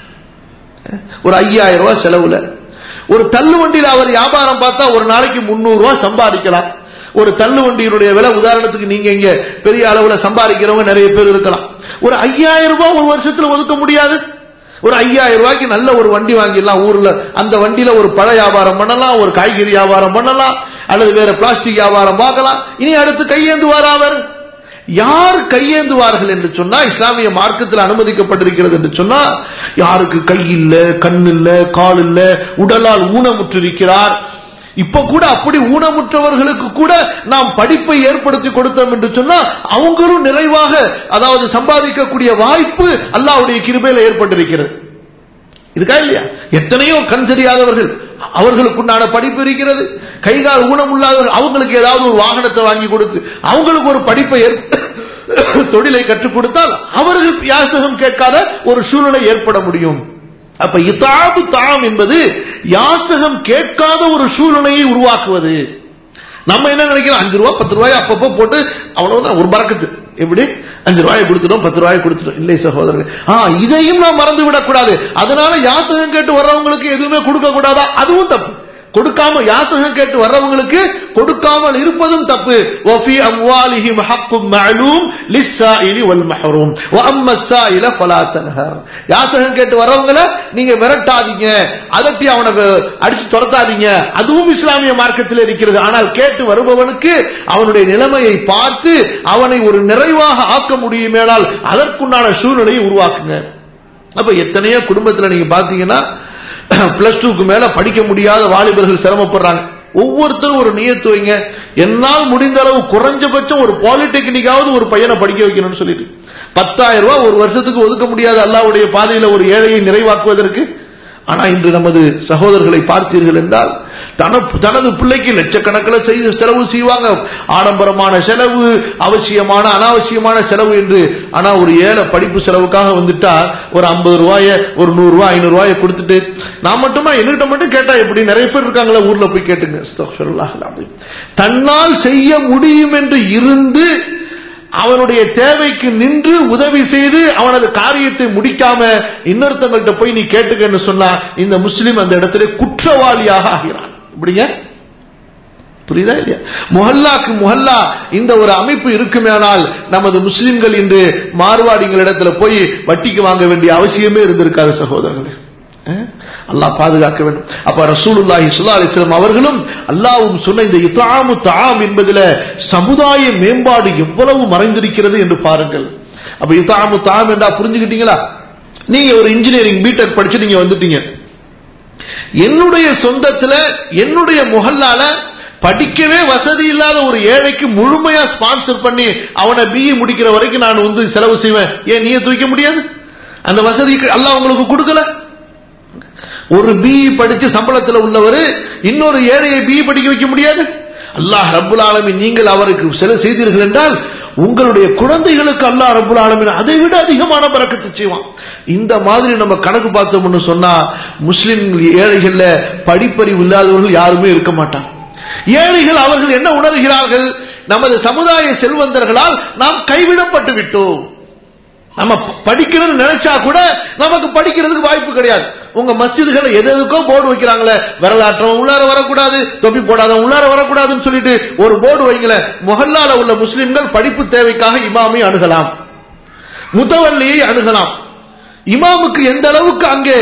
ஒரு ஐயாயிரம் ரூபாய் செலவுல ஒரு தள்ளு வண்டியில அவர் வியாபாரம் பார்த்தா ஒரு நாளைக்கு முன்னூறு ரூபாய் சம்பாதிக்கலாம் ஒரு தள்ளு வண்டியினுடைய விலை உதாரணத்துக்கு நீங்க இங்க பெரிய அளவுல சம்பாதிக்கிறவங்க நிறைய பேர் இருக்கலாம் ஒரு ஐயாயிரம் ரூபாய் ஒரு வருஷத்துல ஒதுக்க முடியாது ஒரு ஐயாயிரம் ரூபாய்க்கு நல்ல ஒரு வண்டி வாங்கிடலாம் ஊர்ல அந்த வண்டியில ஒரு பழ வியாபாரம் பண்ணலாம் ஒரு காய்கறி வியாபாரம் பண்ணலாம் அல்லது வேற பிளாஸ்டிக் வியாபாரம் பார்க்கலாம் இனி அடுத்து கையேந்துவார் அவர் யார் கையேந்துவார்கள் என்று சொன்னா இஸ்லாமிய மார்க்கத்தில் அனுமதிக்கப்பட்டிருக்கிறது என்று சொன்னா யாருக்கு கை இல்ல கண் இல்ல கால் இல்ல உடலால் ஊனமுற்றிருக்கிறார் இப்ப கூட அப்படி ஊனமுற்றவர்களுக்கு கூட நாம் படிப்பை ஏற்படுத்தி கொடுத்தோம் என்று சொன்னா அவங்களும் நிறைவாக அதாவது சம்பாதிக்கக்கூடிய வாய்ப்பு அல்லாவுடைய கிருபையில ஏற்பட்டிருக்கிறது இருக்கா இல்லையா எத்தனையோ கண் தெரியாதவர்கள் அவர்களுக்குண்டான படிப்பு இருக்கிறது கைகால் ஊனம் உள்ளாதவர்கள் அவங்களுக்கு ஏதாவது ஒரு வாகனத்தை வாங்கி கொடுத்து அவங்களுக்கு ஒரு படிப்பை தொழிலை கற்றுக் கொடுத்தால் அவர்கள் யாசகம் கேட்காத ஒரு சூழ்நிலை ஏற்பட முடியும் அப்ப இதாபு தாம் என்பது யாசகம் கேட்காத ஒரு சூழ்நிலையை உருவாக்குவது நம்ம என்ன நினைக்கிறோம் அஞ்சு ரூபாய் பத்து ரூபாய் அப்பப்போ போட்டு அவ்வளவுதான் ஒரு பறக்கத்து எப்படி அஞ்சு ரூபாய் கொடுத்துட்டோம் பத்து ரூபாய் கொடுத்துட்டோம் இல்லை சகோதரர்கள் ஆ இதையும் நாம் மறந்து விடக்கூடாது அதனால யாசகம் கேட்டு வர்றவங்களுக்கு எதுவுமே கொடுக்க கூடாதா அதுவும் தப்பு கொடுக்காம யாசகம் கேட்டு வர்றவங்களுக்கு கொடுக்காமல் இருப்பதும் தப்பு وفي اموالهم حق معلوم للسائل والمحروم واما السائل فلا تنهر யாசகம் கேட்டு வர்றவங்கள நீங்க விரட்டாதீங்க அதட்டி அவனை அடிச்சு துரத்தாதீங்க அதுவும் இஸ்லாமிய மார்க்கத்தில் இருக்கிறது ஆனால் கேட்டு வருபவனுக்கு அவனுடைய நிலைமையை பார்த்து அவனை ஒரு நிறைவாக ஆக்க முடியுமேனால் அதற்குண்டான சூழ்நிலையை உருவாக்குங்க அப்ப எத்தனையோ குடும்பத்தில் நீங்க பாத்தீங்கன்னா பிளஸ் டூக்கு மேல படிக்க முடியாத வாலிபர்கள் சிரமப்படுறாங்க ஒவ்வொருத்தரும் ஒரு நியத்து வைங்க என்னால் முடிந்த அளவு குறைஞ்சபட்சம் ஒரு பாலிடெக்னிக்காவது ஒரு பையனை படிக்க வைக்கணும்னு சொல்லிட்டு பத்தாயிரம் ரூபாய் ஒரு வருஷத்துக்கு ஒதுக்க முடியாத அல்லாவுடைய பாதையில ஒரு ஏழையை நிறைவாக்குவதற்கு ஆனா இன்று நமது சகோதரர்களை பார்த்தீர்கள் என்றால் தன- தனது பிள்ளைக்கு லட்சக்கணக்கில் செய்து செலவு செய்வாங்க ஆடம்பரமான செலவு அவசியமான அனாவசியமான செலவு என்று ஆனா ஒரு ஏழை படிப்பு செலவுக்காக வந்துட்டா ஒரு ஐம்பது ரூபாய ஒரு நூறு ரூபாய் ஐநூறு ரூபாய கொடுத்துட்டு நான் மட்டுமா என்கிட்ட மட்டும் கேட்டா எப்படி நிறைய பேர் இருக்காங்களா ஊர்ல போய் கேட்டுங்க அஸ்தக்ஃபிருல்லாஹ் அல்-அஸீம். தன்னால் செய்ய முடியும் என்று இருந்து அவனுடைய தேவைக்கு நின்று உதவி செய்து அவனது காரியத்தை முடிக்காம இன்னொருத்தவங்கள்ட்ட போய் நீ கேட்டுக்கன்னு சொன்னா இந்த முஸ்லிம் அந்த இடத்துல குற்றவாளியாக ஆகிறான் இப்படிங்க புரியுதா இல்லையா முஹல்லாக்கு முஹல்லா இந்த ஒரு அமைப்பு இருக்குமேனால் நமது முஸ்லிம்கள் இன்று மார்வாடிகளிடத்துல போய் வட்டிக்கு வாங்க வேண்டிய அவசியமே இருந்திருக்காது சகோதரர்களே அஹ்? அல்லாஹ் பாதுகாக்க வேண்டும் அப்ப ரசூலுல்லாஹி ஸல்லல்லாஹு அலைஹி வஸல்லம் அவர்களும் அல்லாஹ்வும் சொன்ன இந்த இத்ஆமு தஆம் என்பதில சமுதாய மேம்பாடு எவ்வளவு மறைந்திருக்கிறது என்று பாருங்கள் அப்ப இத்ஆமு தஆம் என்றா புரிஞ்சுக்கிட்டீங்களா நீங்க ஒரு இன்ஜினியரிங் பிடெக் படிச்சு நீங்க வந்துட்டீங்க என்னுடைய சொந்தத்துல என்னுடைய முகல்லால படிக்கவே வசதி இல்லாத ஒரு ஏழைக்கு முழுமையா ஸ்பான்சர் பண்ணி அவனை பிஇ முடிக்கிற வரைக்கும் நான் வந்து செலவு செய்வேன் ஏன் நீயே தூக்க முடியாது அந்த வசதி அல்லாஹ் உங்களுக்கு கொடுக்கல ஒரு பிஇ படிச்சு சம்பளத்துல உள்ளவர் இன்னொரு ஏழையை பிஇ படிக்க வைக்க முடியாது அல்லாஹ் ரப்புல் ஆலமீன் நீங்கள் அவருக்கு சில செய்தீர்கள் என்றால் உங்களுடைய குழந்தைகளுக்கு அல்லாஹ் ரப்புல் ஆலமீன் அதை விட அதிகமான பறக்கத்தை செய்வான் இந்த மாதிரி நம்ம கணக்கு பார்த்தோம்னு சொன்னா முஸ்லிம் ஏழைகள்ல படிப்பறிவு இல்லாதவர்கள் யாருமே இருக்க மாட்டாங்க ஏழைகள் அவர்கள் என்ன உணர்கிறார்கள் நமது சமுதாய செல்வந்தர்களால் நாம் கைவிடப்பட்டு விட்டோம் நம்ம படிக்கணும்னு நினைச்சா கூட நமக்கு படிக்கிறதுக்கு வாய்ப்பு கிடையாது உங்க மஸ்ஜிதுகளை எது எதுக்கோ போர்டு வைக்கிறாங்களே விரலாட்டம் உள்ளார வரக்கூடாது தொப்பி போடாத உள்ளார வரக்கூடாதுன்னு சொல்லிட்டு ஒரு போர்டு வைங்கள முகல்லால உள்ள முஸ்லிம்கள் படிப்பு தேவைக்காக இமாமை அணுகலாம் முத்தவல்லியை அணுகலாம் இமாமுக்கு எந்த அளவுக்கு அங்கே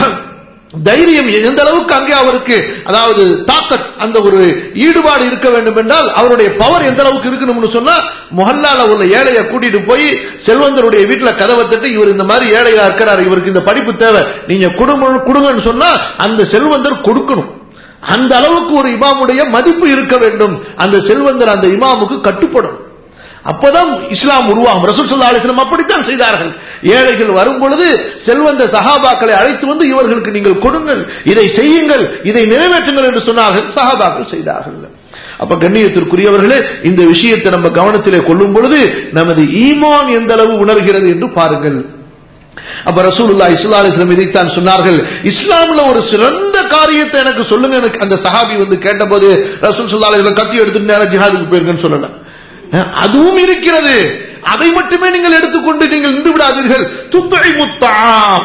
தைரியம் எந்த அளவுக்கு அங்கே அவருக்கு அதாவது தாக்கத் அந்த ஒரு ஈடுபாடு இருக்க வேண்டும் என்றால் அவருடைய பவர் எந்த அளவுக்கு இருக்கணும்னு சொன்னா முகல்லால உள்ள ஏழையை கூட்டிட்டு போய் செல்வந்தருடைய வீட்டுல கதவை தட்டி இவர் இந்த மாதிரி ஏழையா இருக்கிறார் இவருக்கு இந்த படிப்பு தேவை நீங்க குடும்ப கொடுங்கன்னு சொன்னா அந்த செல்வந்தர் கொடுக்கணும் அந்த அளவுக்கு ஒரு இமாமுடைய மதிப்பு இருக்க வேண்டும் அந்த செல்வந்தர் அந்த இமாமுக்கு கட்டுப்படும் அப்பதான் இஸ்லாம் உருவாகும் ரசூல் ஸல்லல்லாஹு அலைஹி வஸல்லம் அப்படித்தான் செய்தார்கள் ஏழைகள் வரும் பொழுது செல்வந்த சஹாபாக்களை அழைத்து வந்து இவர்களுக்கு நீங்கள் கொடுங்கள் இதை செய்யுங்கள் இதை நிறைவேற்றுங்கள் என்று சொன்னார்கள் சஹாபாக்கள் செய்தார்கள் அப்ப கண்ணியத்திற்குரியவர்களே இந்த விஷயத்தை நம்ம கவனத்திலே கொள்ளும் பொழுது நமது ஈமான் எந்த அளவு உணர்கிறது என்று பாருங்கள் அப்ப ரசூலுல்லாஹி ஸல்லல்லாஹு அலைஹி வஸல்லம் இதைத்தான் சொன்னார்கள் இஸ்லாம்ல ஒரு சிறந்த காரியத்தை எனக்கு சொல்லுங்க எனக்கு அந்த சஹாபி வந்து கேட்டபோது ரசூல் ஸல்லல்லாஹு அலைஹி வஸல்லம் கத்தி எடுத்துட்டு நேரா ஜிஹாதுக்கு போயிருக்கேன்னு சொல்லல அதுவும் இருக்கிறது அதை மட்டுமே நீங்கள் எடுத்துக்கொண்டு நீங்கள் நின்று விடாதீர்கள் துத்தை முத்தாம்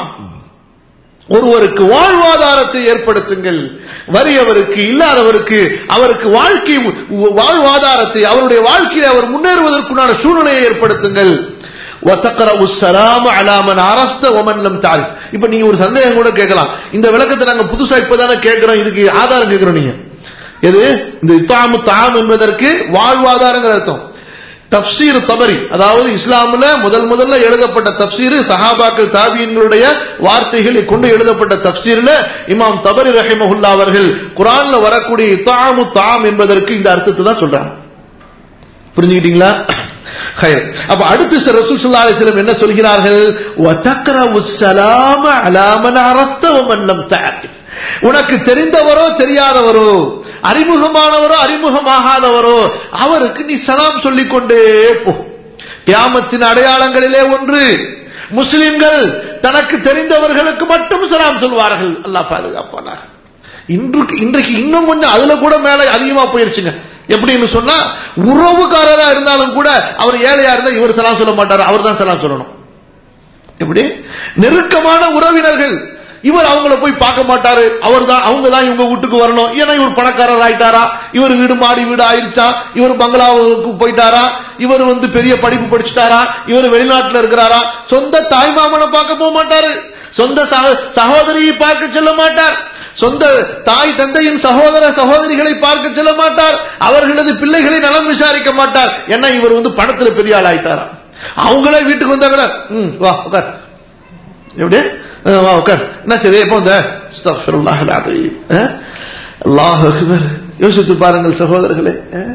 ஒருவருக்கு வாழ்வாதாரத்தை ஏற்படுத்துங்கள் வறியவருக்கு இல்லாதவருக்கு அவருக்கு வாழ்க்கை வாழ்வாதாரத்தை அவருடைய வாழ்க்கையை அவர் முன்னேறுவதற்குண்டான சூழ்நிலையை ஏற்படுத்துங்கள் وَتَقْرَأُ السَّلَامَ عَلَى مَنْ عَرَفْتَ وَمَنْ لَمْ تَعْرِفْ இப்ப நீங்க ஒரு சந்தேகம் கூட கேட்கலாம் இந்த விளக்கத்தை நாங்க புதுசா இப்பதானே கேட்கிறோம் இதுக்கு ஆதாரம் கேட்கிறோம் நீங்க எது இந்த இத்தாமு தாம் என்பதற்கு வாழ்வாதாரங்கிற அர்த்தம் தப்சீர் தபரி அதாவது இஸ்லாமில் முதல் முதல்ல எழுதப்பட்ட தப்சீர் சஹாபாக்கள் தாபியன்களுடைய வார்த்தைகளை கொண்டு எழுதப்பட்ட தப்சீர்ல இமாம் தபரி ரஹிமஹுல்லா அவர்கள் குரான்ல வரக்கூடிய இத்தாமு தாம் என்பதற்கு இந்த அர்த்தத்தை தான் சொல்றாங்க புரிஞ்சுக்கிட்டீங்களா ஹைர். அப்ப அடுத்து ச- ரசூல் ஸல்லல்லாஹு அலைஹி வஸல்லம் என்ன சொல்கிறார்கள் வதக்ரவு ஸலாம அலா மன் அரஃப்த வ மன் லம் தஅரிஃப் உனக்கு தெரிந்தவரோ தெரியாதவரோ அறிமுகமானவரோ அறிமுகமாகாதவரோ அவருக்கு நீ சலாம் சொல்லிக் கொண்டே போ கியாமத்தின் அடையாளங்களிலே ஒன்று முஸ்லிம்கள் தனக்கு தெரிந்தவர்களுக்கு மட்டும் சலாம் சொல்வார்கள் அல்லாஹ் பாதுகாப்பானாக இன்றைக்கு இன்றைக்கு இன்னும் கொஞ்சம் அதுல கூட மேல அதிகமா போயிருச்சுங்க எப்படின்னு சொன்னா உறவுக்காரரா இருந்தாலும் கூட அவர் ஏழையா இருந்தா இவர் சலாம் சொல்ல மாட்டார் அவர் தான் சலாம் சொல்லணும் எப்படி நெருக்கமான உறவினர்கள் இவர் அவங்கள போய் பார்க்க மாட்டாரு அவர் தான் அவங்க தான் இவங்க வீட்டுக்கு வரணும் ஏன்னா இவர் பணக்காரர் ஆயிட்டாரா இவர் வீடு மாடி வீடு ஆயிருச்சா இவர் பங்களாவுக்கு போயிட்டாரா இவர் வந்து பெரிய படிப்பு படிச்சுட்டாரா இவர் வெளிநாட்டுல இருக்கிறாரா சொந்த தாய்மாமனை பார்க்க போக மாட்டாரு சொந்த சக- சகோதரியை பார்க்க செல்ல மாட்டார் சொந்த தாய் தந்தையின் சகோதர சகோதரிகளை பார்க்க செல்ல மாட்டார் அவர்களது பிள்ளைகளை நலம் விசாரிக்க மாட்டார் ஏன்னா இவர் வந்து பணத்துல பெரிய ஆள் ஆயிட்டாரா அவங்களே வீட்டுக்கு வந்தா கூட ம் வா உட்கார் எப்படி அஹ், வா உட்கார் என்ன சரி எப்போ வந்த அஸ்தக்ஃபிருல்லாஹ் அல்-அஸீம். அஹ்? அல்லாஹ் அக்பர் யோசித்து பாருங்கள் சகோதரர்களே அஹ்?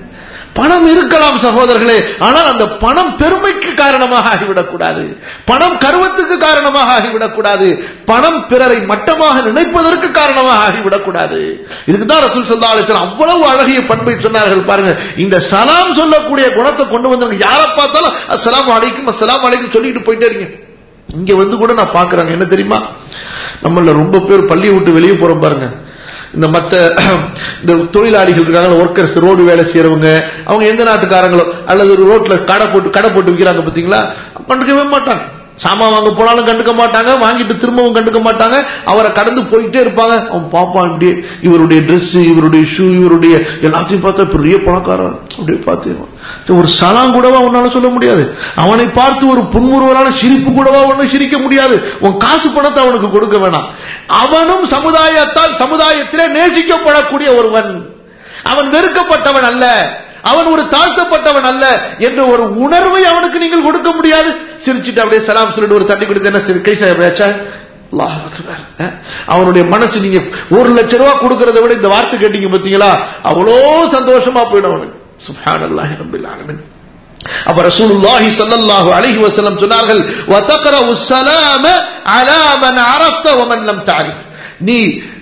பணம் இருக்கலாம் சகோதரர்களே ஆனால் அந்த பணம் பெருமைக்கு காரணமாக ஆகிவிடக்கூடாது பணம் கருவத்துக்கு காரணமாக ஆகிவிடக்கூடாது பணம் பிறரை மட்டமாக நினைப்பதற்கு காரணமாக ஆகிவிடக்கூடாது இதுக்கு தான் ரசூல் சல்லா அலிஸ்லாம் அவ்வளவு அழகிய பண்பை சொன்னார்கள் பாருங்க இந்த சலாம் சொல்லக்கூடிய குணத்தை கொண்டு வந்தவங்க யாரை பார்த்தாலும் அஸ்ஸலாமு அலைக்கும் அஸ்ஸலாமு அலைக்கும் சொல்லிட்டு போயிட்டே இருக்கீங்க இங்க வந்து கூட நான் பாக்குறேங்க என்ன தெரியுமா நம்மள ரொம்ப பேர் பள்ளியை விட்டு வெளியே போறோம் பாருங்க இந்த மத்த இந்த தொழிலாளிகள் இருக்காங்க ஒர்க்கர்ஸ் ரோடு வேலை செய்யறவங்க அவங்க எந்த நாட்டுக்காரங்களோ அல்லது ஒரு ரோட்ல கடை போட்டு கடை போட்டு விற்கிறாங்க பாத்தீங்களா கண்டுக்கவே மாட்டாங்க சாமான் வாங்க போனாலும் கண்டுக்க மாட்டாங்க வாங்கிட்டு திரும்பவும் கண்டுக்க மாட்டாங்க அவரை கடந்து போயிட்டே இருப்பாங்க அவன் பாப்பான் இப்படியே இவருடைய Dress இவருடைய ஷூ இவருடைய எல்லாத்தையும் பார்த்தா பெரிய பணக்காரன் அப்படியே பார்த்து ஒரு சலாம் கூடவா உன்னால சொல்ல முடியாது அவனை பார்த்து ஒரு புன்முறுவலான சிரிப்பு கூடவா ஒண்ணு சிரிக்க முடியாது உன் காசு பணத்தை அவனுக்கு கொடுக்க வேணாம் அவனும் சமுதாயத்தால் சமுதாயத்திலே நேசிக்கப்படக்கூடிய ஒருவன் அவன் வெறுக்கப்பட்டவன் அல்ல அவன் ஒரு தாழ்த்தப்பட்டவன் அல்ல என்ற ஒரு உணர்வை அவனுக்கு நீங்கள் கொடுக்க முடியாது சிரிச்சிட்டு அப்படியே சலாம் சொல்லிட்டு ஒரு தண்ணி கொடுத்து என்ன சரி கை சாப்பிடாச்சா அல்லாஹ் அக்பர். அஹ். அவனுடைய மனசு நீங்க ஒரு லட்ச ரூபாய் கொடுக்கறத விட இந்த வார்த்தை கேட்டீங்க பாத்தீங்களா அவ்வளோ சந்தோஷமா போயிடும் அவனுக்கு சுப்ஹானல்லாஹி ரப்பில் ஆலமீன் அப்ப ரசூலுல்லாஹி ஸல்லல்லாஹு அலைஹி வஸல்லம் சொன்னார்கள் வதக்ரவு ஸலாம அலா மன் அரஃப்த வ மன் லம் தஅரிஃப் நீ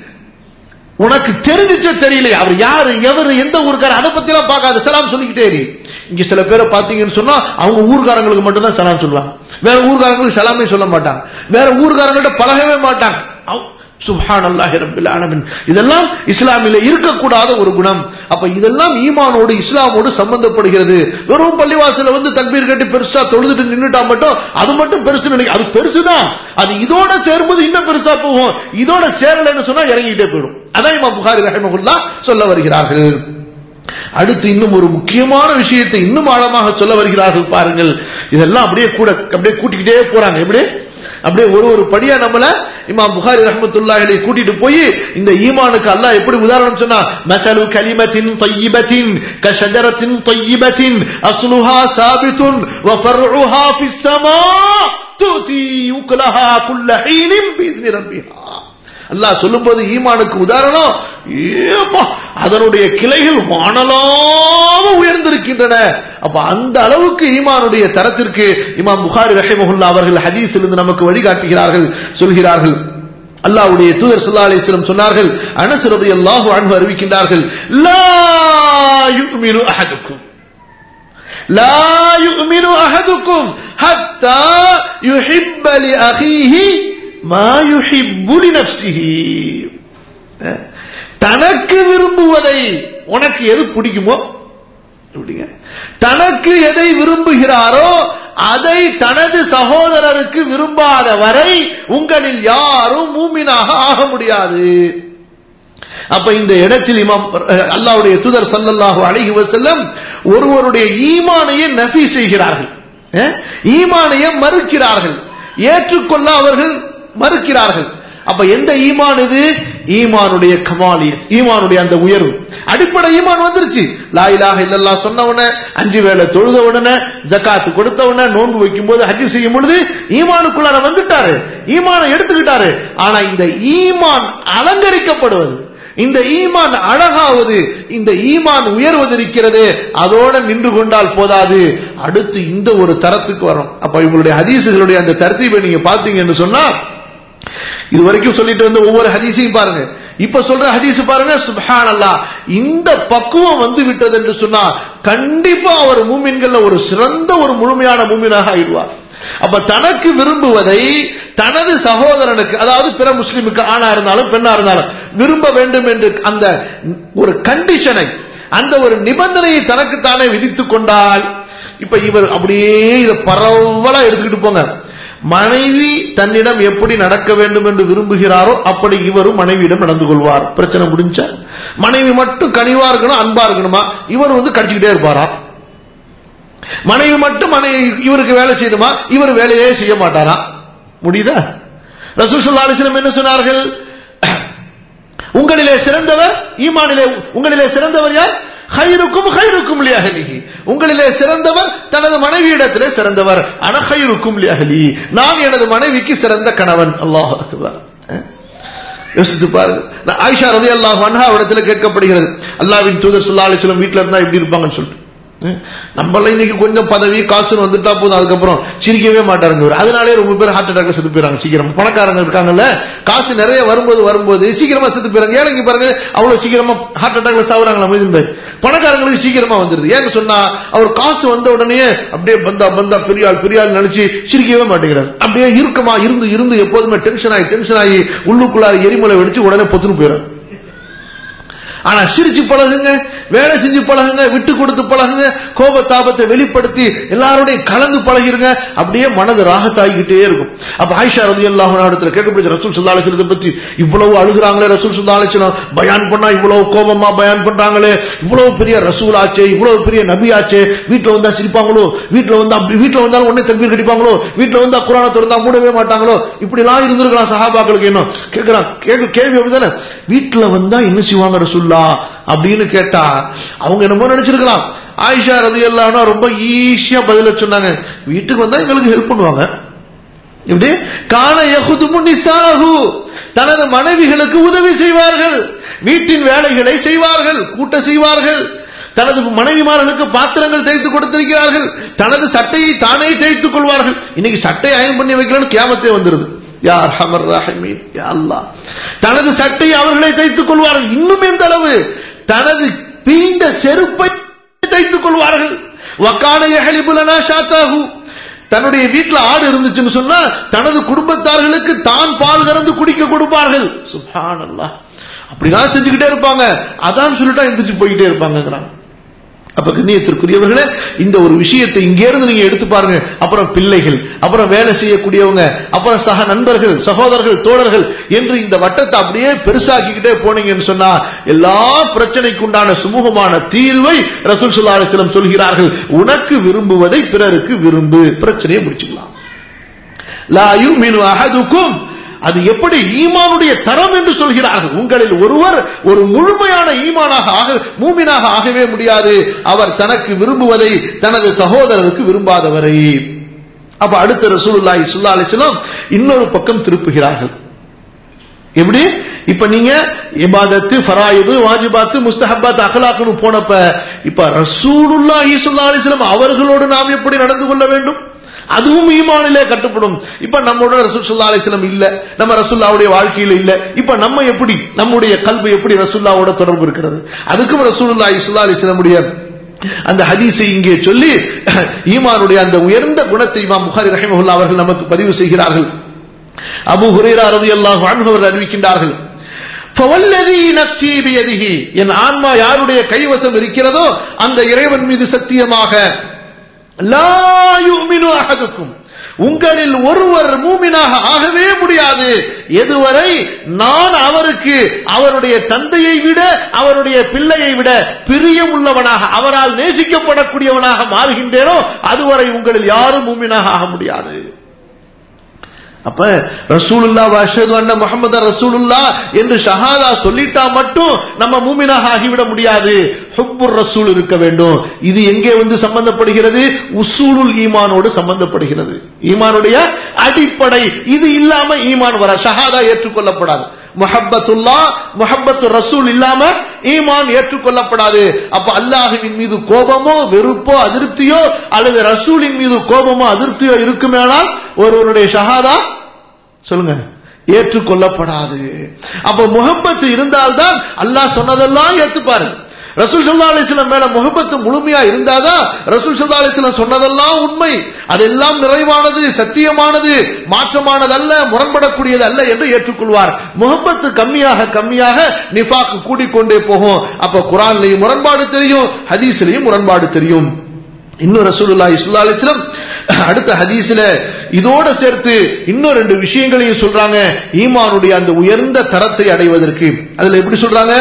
உனக்கு தெரிஞ்சிச்சோ தெரியல அவர் யாரு எவரு எந்த ஊருக்கார அதை பத்தி எல்லாம் பார்க்காத சலாம் சொல்லிக்கிட்டே இரு இங்க சில பேரை பாத்தீங்கன்னு சொன்னா அவங்க ஊர்காரங்களுக்கு மட்டும் தான் சலாம் சொல்லுவாங்க வேற ஊர்காரங்களுக்கு சலாமே சொல்ல மாட்டாங்க வேற ஊர்காரங்கள்ட்ட பழகவே மாட்டாங்க சுப்ஹான் அல்லாஹி ரப்பில் ஆலமீன் இதெல்லாம் இஸ்லாமில இருக்கக்கூடாத ஒரு குணம் அப்ப இதெல்லாம் ஈமானோடு இஸ்லாமோடு சம்பந்தப்படுகிறது வெறும் பள்ளிவாசல வந்து தக்பீர் கட்டி பெருசா தொழுதுட்டு நின்னுட்டா மட்டும் அது மட்டும் பெருசு நினைக்க அது பெருசுதான் அது இதோட சேரும்போது இன்னும் பெருசா போகும் இதோட சேரலைன்னு சொன்னா இறங்கிட்டே போயிடும் அதான் இமாம் புகாரி ரஹிமகுல்லா சொல்ல வருகிறார்கள் அடுத்து இன்னும் ஒரு முக்கியமான விஷயத்தை இன்னும் ஆழமாக சொல்ல வருகிறார்கள் பாருங்கள் இதெல்லாம் அப்படியே கூட அப்படியே கூட்டிக்கிட்டே போறாங்க எப்படி அப்படியே ஒரு ஒரு படியா நம்மள இமாம் புகாரி ரஹ்மத்துல்லாஹி கூட்டிட்டு போய் இந்த ஈமானுக்கு அல்லாஹ் எப்படி உதாரணம் சொன்னா மசலு கலிமத்தின் طيبத்தின் கஷஜரத்தின் طيبத்தின் அஸ்லுஹா சாபித்துன் وفرعها في السماء تؤتي يكلها كل حين باذن ربها அல்லாஹ் சொல்லும்போது ஈமானுக்கு உதாரணம் ஏப்பா அதனுடைய கிளைகள் வானலாம உயர்ந்திருக்கின்றன அப்ப அந்த அளவுக்கு ஈமானுடைய தரத்திற்கு இமாம் புகாரி ரஹிமஹுல்லா அவர்கள் ஹதீஸிலிருந்து நமக்கு வழிகாட்டுகிறார்கள் சொல்கிறார்கள் அல்லாஹ்வுடைய தூதர் ஸல்லல்லாஹு அலைஹி வஸல்லம் சொன்னார்கள் அனஸ் ரலியல்லாஹு அன்ஹு அறிவிக்கின்றார்கள் லா யுமினு அஹதுக்கும் لا يؤمن أحدكم حتى يحب لأخيه ما يحب لنفسه தனக்கு விரும்புவதை உனக்கு எது பிடிக்குமோ எப்படிங்க தனக்கு எதை விரும்புகிறாரோ அதை தனது சகோதரருக்கு விரும்பாத வரை உங்களில் யாரும் மூமினாக ஆக முடியாது அப்ப இந்த இடத்தில் இமாம் அல்லாவுடைய தூதர் சல்லல்லாஹு அலைஹி வஸல்லம் ஒருவருடைய ஈமானையே நஃபி செய்கிறார்கள் அஹ்? ஈமானையே மறுக்கிறார்கள் ஏற்றுக்கொள்ள அவர்கள் மறுக்கிறார்கள் அப்ப எந்த ஈமான் இது ஈமானுடைய கமாலியத் ஈமானுடைய அந்த உயர்வு அடிப்படை ஈமான் வந்துருச்சு லாயிலாக இல்லல்லா சொன்ன உடனே அஞ்சு வேளை தொழுத உடனே ஜக்காத்து கொடுத்த உடனே நோன்பு வைக்கும் போது ஹஜ்ஜி செய்யும் பொழுது ஈமானுக்குள்ளார வந்துட்டாரு ஈமானை எடுத்துக்கிட்டாரு ஆனா இந்த ஈமான் அலங்கரிக்கப்படுவது இந்த ஈமான் அழகாவது இந்த ஈமான் உயர்வது இருக்கிறது அதோட நின்று கொண்டால் போதாது அடுத்து இந்த ஒரு தரத்துக்கு வரும் அப்ப இவங்களுடைய ஹதீசுகளுடைய அந்த தரத்தீபை நீங்க பாத்தீங்கன்னு சொன்னா இது வரைக்கும் சொல்லிட்டு வந்த ஒவ்வொரு ஹதீஸையும் பாருங்க இப்ப சொல்ற ஹதீஸ் பாருங்க சுப்ஹான் அல்லா இந்த பக்குவம் வந்து விட்டது என்று சொன்னா கண்டிப்பா அவர் மூமின்கள்ல ஒரு சிறந்த ஒரு முழுமையான மூமினாக ஆயிடுவார் அப்ப தனக்கு விரும்புவதை தனது சகோதரனுக்கு அதாவது பிற முஸ்லிமுக்கு ஆணா இருந்தாலும் பெண்ணா இருந்தாலும் விரும்ப வேண்டும் என்று அந்த ஒரு கண்டிஷனை அந்த ஒரு நிபந்தனையை தனக்குத்தானே விதித்துக் கொண்டால் இப்ப இவர் அப்படியே இதை பரவலா எடுத்துக்கிட்டு போங்க மனைவி தன்னிடம் எப்படி நடக்க வேண்டும் என்று விரும்புகிறாரோ அப்படி இவரும் மனைவியிடம் நடந்து கொள்வார் பிரச்சனை முடிஞ்ச மனைவி மட்டும் கனிவா இருக்கணும் அன்பா இருக்கணுமா இவர் வந்து கடிச்சுக்கிட்டே இருப்பாரா மனைவி மட்டும் மனைவி இவருக்கு வேலை செய்யணுமா இவர் வேலையே செய்ய மாட்டாரா முடியுதா ரசூல் ஸல்லல்லாஹு அலைஹி வஸல்லம் என்ன சொன்னார்கள் உங்களிலே சிறந்தவர் ஈமானிலே உங்களிலே சிறந்தவர் யார் ஹைருக்கும் ஹைருக்கும் லியஹலிஹி உங்களிலே சிறந்தவர் தனது மனைவியிடத்திலே சிறந்தவர் அன ஹைருக்கும் லியஹலி நான் எனது மனைவிக்கு சிறந்த கணவன் அல்லாஹ் அக்பர் யோசித்து பாருங்க ஆயிஷா ரதி அல்லாஹ் அன்ஹா இடத்துல கேட்கப்படுகிறது அல்லாவின் தூதர் ஸல்லல்லாஹு அலைஹி வஸல்லம் வீட்ல இருந்தா எப்படி இருப்பாங்கன்னு சொல்லிட்டு நம்மள இன்னைக்கு கொஞ்சம் பதவி காசுன்னு வந்துட்டா போதும் அதுக்கப்புறம் சிரிக்கவே மாட்டாருங்க இவரு. அதனாலே ரொம்ப பேர் ஹார்ட் அட்டாக்ல செத்து போயிறாங்க சீக்கிரம் பணக்காரங்க இருக்காங்கல்ல காசு நிறைய வரும்போது வரும்போது சீக்கிரமா செத்து போயிறாங்க ஏழைங்க பாருங்க அவ்வளவு சீக்கிரமா ஹார்ட் அட்டாக்ல சாவுறாங்களா மொய்தீன் பாய் பணக்காரங்களுக்கு சீக்கிரமா வந்துருது ஏன்னு சொன்னா அவர் காசு வந்த உடனே அப்படியே பந்தா பந்தா பெரியாள் பெரியாள் நினைச்சு சிரிக்கவே மாட்டேங்கிறார் அப்படியே இறுக்கமா இருந்து இருந்து எப்போதுமே டென்ஷன் ஆகி டென்ஷன் ஆகி உள்ளுக்குள்ளார எரிமலை வெடிச்சு உடனே பொத்துன்னு போயிடும் ஆனா சிரிச்சு பழகுங்க வேலை செஞ்சு பழகுங்க விட்டு கொடுத்து பழகுங்க கோபத்தாபத்தை வெளிப்படுத்தி எல்லாரோடையும் கலந்து பழகிருங்க அப்படியே மனது ராகத்தாகிக்கிட்டே இருக்கும் அப்ப ஆயிஷா ரதி அல்லாஹ் இடத்துல கேட்கப்படுச்சு ரசூல் சுல்லாலோசனத்தை பத்தி இவ்வளவு அழுகுறாங்களே ரசூல் சுல்லாலோசனம் பயான் பண்ணா இவ்வளவு கோபமா பயான் பண்றாங்களே இவ்வளவு பெரிய ரசூல் ஆச்சே இவ்வளவு பெரிய நபி ஆச்சே வீட்டுல வந்தா சிரிப்பாங்களோ வீட்டுல வந்தா அப்படி வீட்டுல வந்தாலும் உடனே தக்பீர் கடிப்பாங்களோ வீட்டுல வந்தா குரானை திறந்தா மூடவே மாட்டாங்களோ இப்படி எல்லாம் இருந்திருக்கலாம் சஹாபாக்களுக்கு என்ன கேட்கிறான் கேள்வி கேள்வி அப்படிதானே வீட்டுல வந்தா என்ன செய்வாங்க ரசூல்லா அப்படின்னு கேட்டா அவங்க என்னமோ நினைச்சிருக்கலாம் ஆயிஷா ரதி எல்லாம்னா ரொம்ப ஈஸியா பதில சொன்னாங்க வீட்டுக்கு வந்தா எங்களுக்கு ஹெல்ப் பண்ணுவாங்க இப்படி காண யகுதுமு நிசாஹு தனது மனைவிகளுக்கு உதவி செய்வார்கள் வீட்டின் வேலைகளை செய்வார்கள் கூட்ட செய்வார்கள் தனது மனைவிமார்களுக்கு பாத்திரங்கள் தேய்த்து கொடுத்திருக்கிறார்கள் தனது சட்டையை தானே தேய்த்துக் கொள்வார்கள் இன்னைக்கு சட்டை அயன் பண்ணி வைக்கலாம்னு கேமத்தே வந்துருது யார் ஹமர் ரஹமீன் யா அல்லாஹ் தனது சட்டையை அவர்களே தைத்துக் கொள்வார்கள் இன்னும் எந்த அளவு தனது பீந்த செருப்பை தைத்துக் கொள்வார்கள் வக்கான எஹலிபுலனா ஷாத்தாகு தன்னுடைய வீட்டில் ஆடு இருந்துச்சுன்னு சொன்னா தனது குடும்பத்தார்களுக்கு தான் பால் கறந்து குடிக்க கொடுப்பார்கள் சுபான் அல்லாஹ் அப்படிலாம் செஞ்சுக்கிட்டே இருப்பாங்க அதான் சொல்லிட்டா எந்திரிச்சு போய்கிட்டே இருப்பாங்கிறாங்க அப்ப கண்ணியத்திற்குரியவர்களே இந்த ஒரு விஷயத்தை இங்க இருந்து நீங்க எடுத்து பாருங்க அப்புறம் பிள்ளைகள் அப்புறம் வேலை செய்யக்கூடியவங்க அப்புறம் சக நண்பர்கள் சகோதரர்கள் தோழர்கள் என்று இந்த வட்டத்தை அப்படியே பெருசாக்கிக்கிட்டே போனீங்கன்னு சொன்னா எல்லா பிரச்சனைக்கு உண்டான சுமூகமான தீர்வை ரசூல் சுல்லாசிலம் சொல்கிறார்கள் உனக்கு விரும்புவதை பிறருக்கு விரும்பு பிரச்சனையை முடிச்சுக்கலாம் லா யுமினு அஹதுக்கும் அது எப்படி ஈமானுடைய தரம் என்று சொல்கிறார்கள் உங்களில் ஒருவர் ஒரு முழுமையான ஈமானாக ஆக மூமினாக ஆகவே முடியாது அவர் தனக்கு விரும்புவதை தனது சகோதரருக்கு விரும்பாதவரை அப்ப அடுத்த ரசூலுல்லாஹி ஸல்லல்லாஹு அலைஹி வஸல்லம் இன்னொரு பக்கம் திருப்புகிறார்கள் எப்படி இப்ப நீங்க இபாதத்து ஃபராயிது வாஜிபாத்து முஸ்தஹபாத் அகலாக்குன்னு போனப்ப இப்ப ரசூலுல்லாஹி ஸல்லல்லாஹு அலைஹி வஸல்லம் அவர்களோடு நாம் எப்படி நடந்து கொள்ள வேண்டும் அதுவும் ஈமானிலே கட்டுப்படும் இப்ப நம்மளோட ரசூல் சுல்லா அலிஸ்லம் இல்ல நம்ம ரசூல்லாவுடைய வாழ்க்கையில இல்ல இப்ப நம்ம எப்படி நம்முடைய கல்வி எப்படி ரசூல்லாவோட தொடர்பு இருக்கிறது அதுக்கும் ரசூல்லா சுல்லா அலிஸ்லமுடைய அந்த ஹதீஸை இங்கே சொல்லி ஈமானுடைய அந்த உயர்ந்த குணத்தை இமாம் புகாரி ரஹிமஹுல்லா அவர்கள் நமக்கு பதிவு செய்கிறார்கள் அபு ஹுரேரா ரலியல்லாஹு அன்ஹு அவர்கள் அறிவிக்கின்றார்கள் فوالذي نفسي بيده என் ஆன்மா யாருடைய கைவசம் இருக்கிறதோ அந்த இறைவன் மீது சத்தியமாக லா யுமினு அஹதுக்கும் உங்களில் ஒருவர் மூமினாக ஆகவே முடியாது எதுவரை நான் அவருக்கு அவருடைய தந்தையை விட அவருடைய பிள்ளையை விட பிரியம் உள்ளவனாக அவரால் நேசிக்கப்படக்கூடியவனாக மாறுகின்றேனோ அதுவரை உங்களில் யாரும் மூமினாக ஆக முடியாது அப்ப ரசூலுல்லா அஷது அண்ண முகமது ரசூலுல்லா என்று ஷஹாதா சொல்லிட்டா மட்டும் நம்ம மூமினாக ஆகிவிட முடியாது ஹுப்புர் ரசூல் இருக்க வேண்டும் இது எங்கே வந்து சம்பந்தப்படுகிறது உசூலுல் ஈமானோடு சம்பந்தப்படுகிறது ஈமானுடைய அடிப்படை இது இல்லாம ஈமான் வர ஷஹாதா ஏற்றுக்கொள்ளப்படாது முஹப்பத்துல்லா முஹப்பத்து ரசூல் இல்லாம ஈமான் ஏற்றுக்கொள்ளப்படாது அப்ப அல்லாஹுவின் மீது கோபமோ வெறுப்போ அதிருப்தியோ அல்லது ரசூலின் மீது கோபமோ அதிருப்தியோ இருக்குமேனால் ஒருவருடைய ஷஹாதா சொல்லுங்க ஏற்றுக்கொள்ளப்படாது அப்ப முகப்பத்து இருந்தால்தான் அல்லாஹ் சொன்னதெல்லாம் ஏத்துப்பாரு ரசூல் சல்லா அலிஸ்லாம் மேல முகப்பத்து முழுமையா இருந்தாதான் ரசூல் சல்லா அலிஸ்லாம் சொன்னதெல்லாம் உண்மை அதெல்லாம் நிறைவானது சத்தியமானது மாற்றமானது அல்ல முரண்படக்கூடியது அல்ல என்று ஏற்றுக்கொள்வார் முகப்பத்து கம்மியாக கம்மியாக நிஃபாக்கு கூடிக்கொண்டே போகும் அப்ப குரான்லையும் முரண்பாடு தெரியும் ஹதீஸ்லையும் முரண்பாடு தெரியும் இன்னும் ரசூலுல்லா இஸ்லா அலிஸ்லம் அடுத்த ஹதீஸ்ல இதோட சேர்த்து இன்னும் ரெண்டு விஷயங்களையும் சொல்றாங்க ஈமானுடைய அந்த உயர்ந்த தரத்தை அடைவதற்கு அதுல எப்படி சொல்றாங்க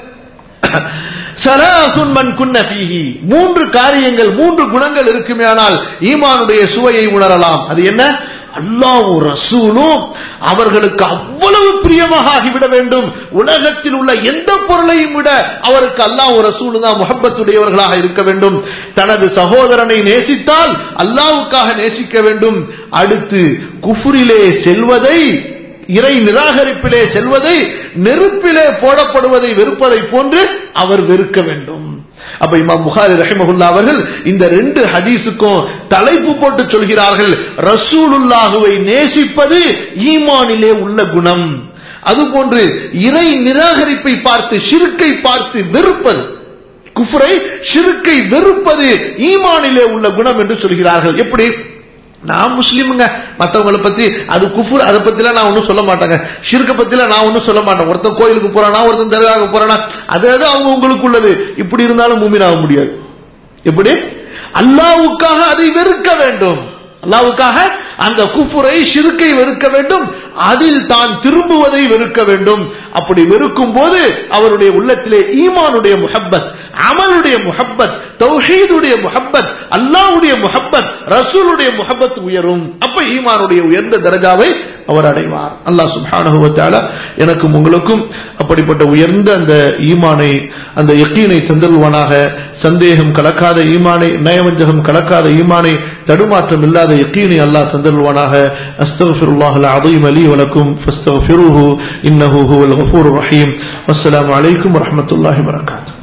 சலாசுன் மன் குன்ன ஃபீஹி மூன்று காரியங்கள் மூன்று குணங்கள் இருக்குமேயானால் ஈமானுடைய சுவையை உணரலாம் அது என்ன அல்லாவும் ரசூலும் அவர்களுக்கு அவ்வளவு பிரியமாக ஆகிவிட வேண்டும் உலகத்தில் உள்ள எந்த பொருளையும் விட அவருக்கு அல்லாஹ் ரசூலு தான் முகப்பத்துடையவர்களாக இருக்க வேண்டும் தனது சகோதரனை நேசித்தால் அல்லாவுக்காக நேசிக்க வேண்டும் அடுத்து குஃபுரிலே செல்வதை இறை நிராகரிப்பிலே செல்வதை நெருப்பிலே போடப்படுவதை வெறுப்பதை போன்று அவர் வெறுக்க வேண்டும் அப்ப இமாம் புகாரி ரஹிமஹுல்லா அவர்கள் இந்த ரெண்டு ஹதீஸுக்கும் தலைப்பு போட்டு சொல்கிறார்கள் ரசூலுல்லாஹுவை நேசிப்பது ஈமானிலே உள்ள குணம் அதுபோன்று இறை நிராகரிப்பை பார்த்து ஷிருக்கை பார்த்து வெறுப்பது குஃபரை ஷிருக்கை வெறுப்பது ஈமானிலே உள்ள குணம் என்று சொல்கிறார்கள் எப்படி நான் முஸ்லீமுங்க மற்றவங்களை பத்தி அது குஃபுர் அதை பத்திலாம் நான் ஒன்றும் சொல்ல மாட்டேங்க ஷிர்க பத்திலாம் நான் ஒன்றும் சொல்ல மாட்டேன் ஒருத்தன் கோயிலுக்கு போறானா ஒருத்தன் தர்காவுக்கு போறானா அது அது அவங்க உங்களுக்கு உள்ளது இப்படி இருந்தாலும் மூமின் ஆக முடியாது எப்படி அல்லாவுக்காக அதை வெறுக்க வேண்டும் அல்லாவுக்காக அந்த குஃபுரை ஷிருக்கை வெறுக்க வேண்டும் அதில் தான் திரும்புவதை வெறுக்க வேண்டும் அப்படி வெறுக்கும் போது அவருடைய உள்ளத்திலே ஈமானுடைய முஹப்பத் அமலுடைய முஹப்பத் தௌஹீதுடைய முஹப்பத் அல்லாவுடைய முஹப்பத் ரசூலுடைய முஹப்பத் உயரும் அப்ப ஈமானுடைய உயர்ந்த தரஜாவை அவர் அடைவார் அல்லாஹ் சுப்ஹானஹு வ தஆலா எனக்கும் உங்களுக்கும் அப்படிப்பட்ட உயர்ந்த அந்த ஈமானை அந்த யக்கீனை தந்தல்வானாக சந்தேகம் கலக்காத ஈமானை நயவஞ்சகம் கலக்காத ஈமானை தடுமாற்றம் இல்லாத யக்கீனை அல்லாஹ் தந்தல்வானாக அஸ்தக்ஃபிருல்லாஹ் அல்-அஸீம் லீ வ லக்கும் ஃபஸ்தக்ஃபிருஹு இன்னஹு ஹுவல் கஃபூருர் ரஹீம் வஸ்ஸலாமு அலைக்கும் வரஹ்மத்துல்லாஹி வபரகாத்துஹு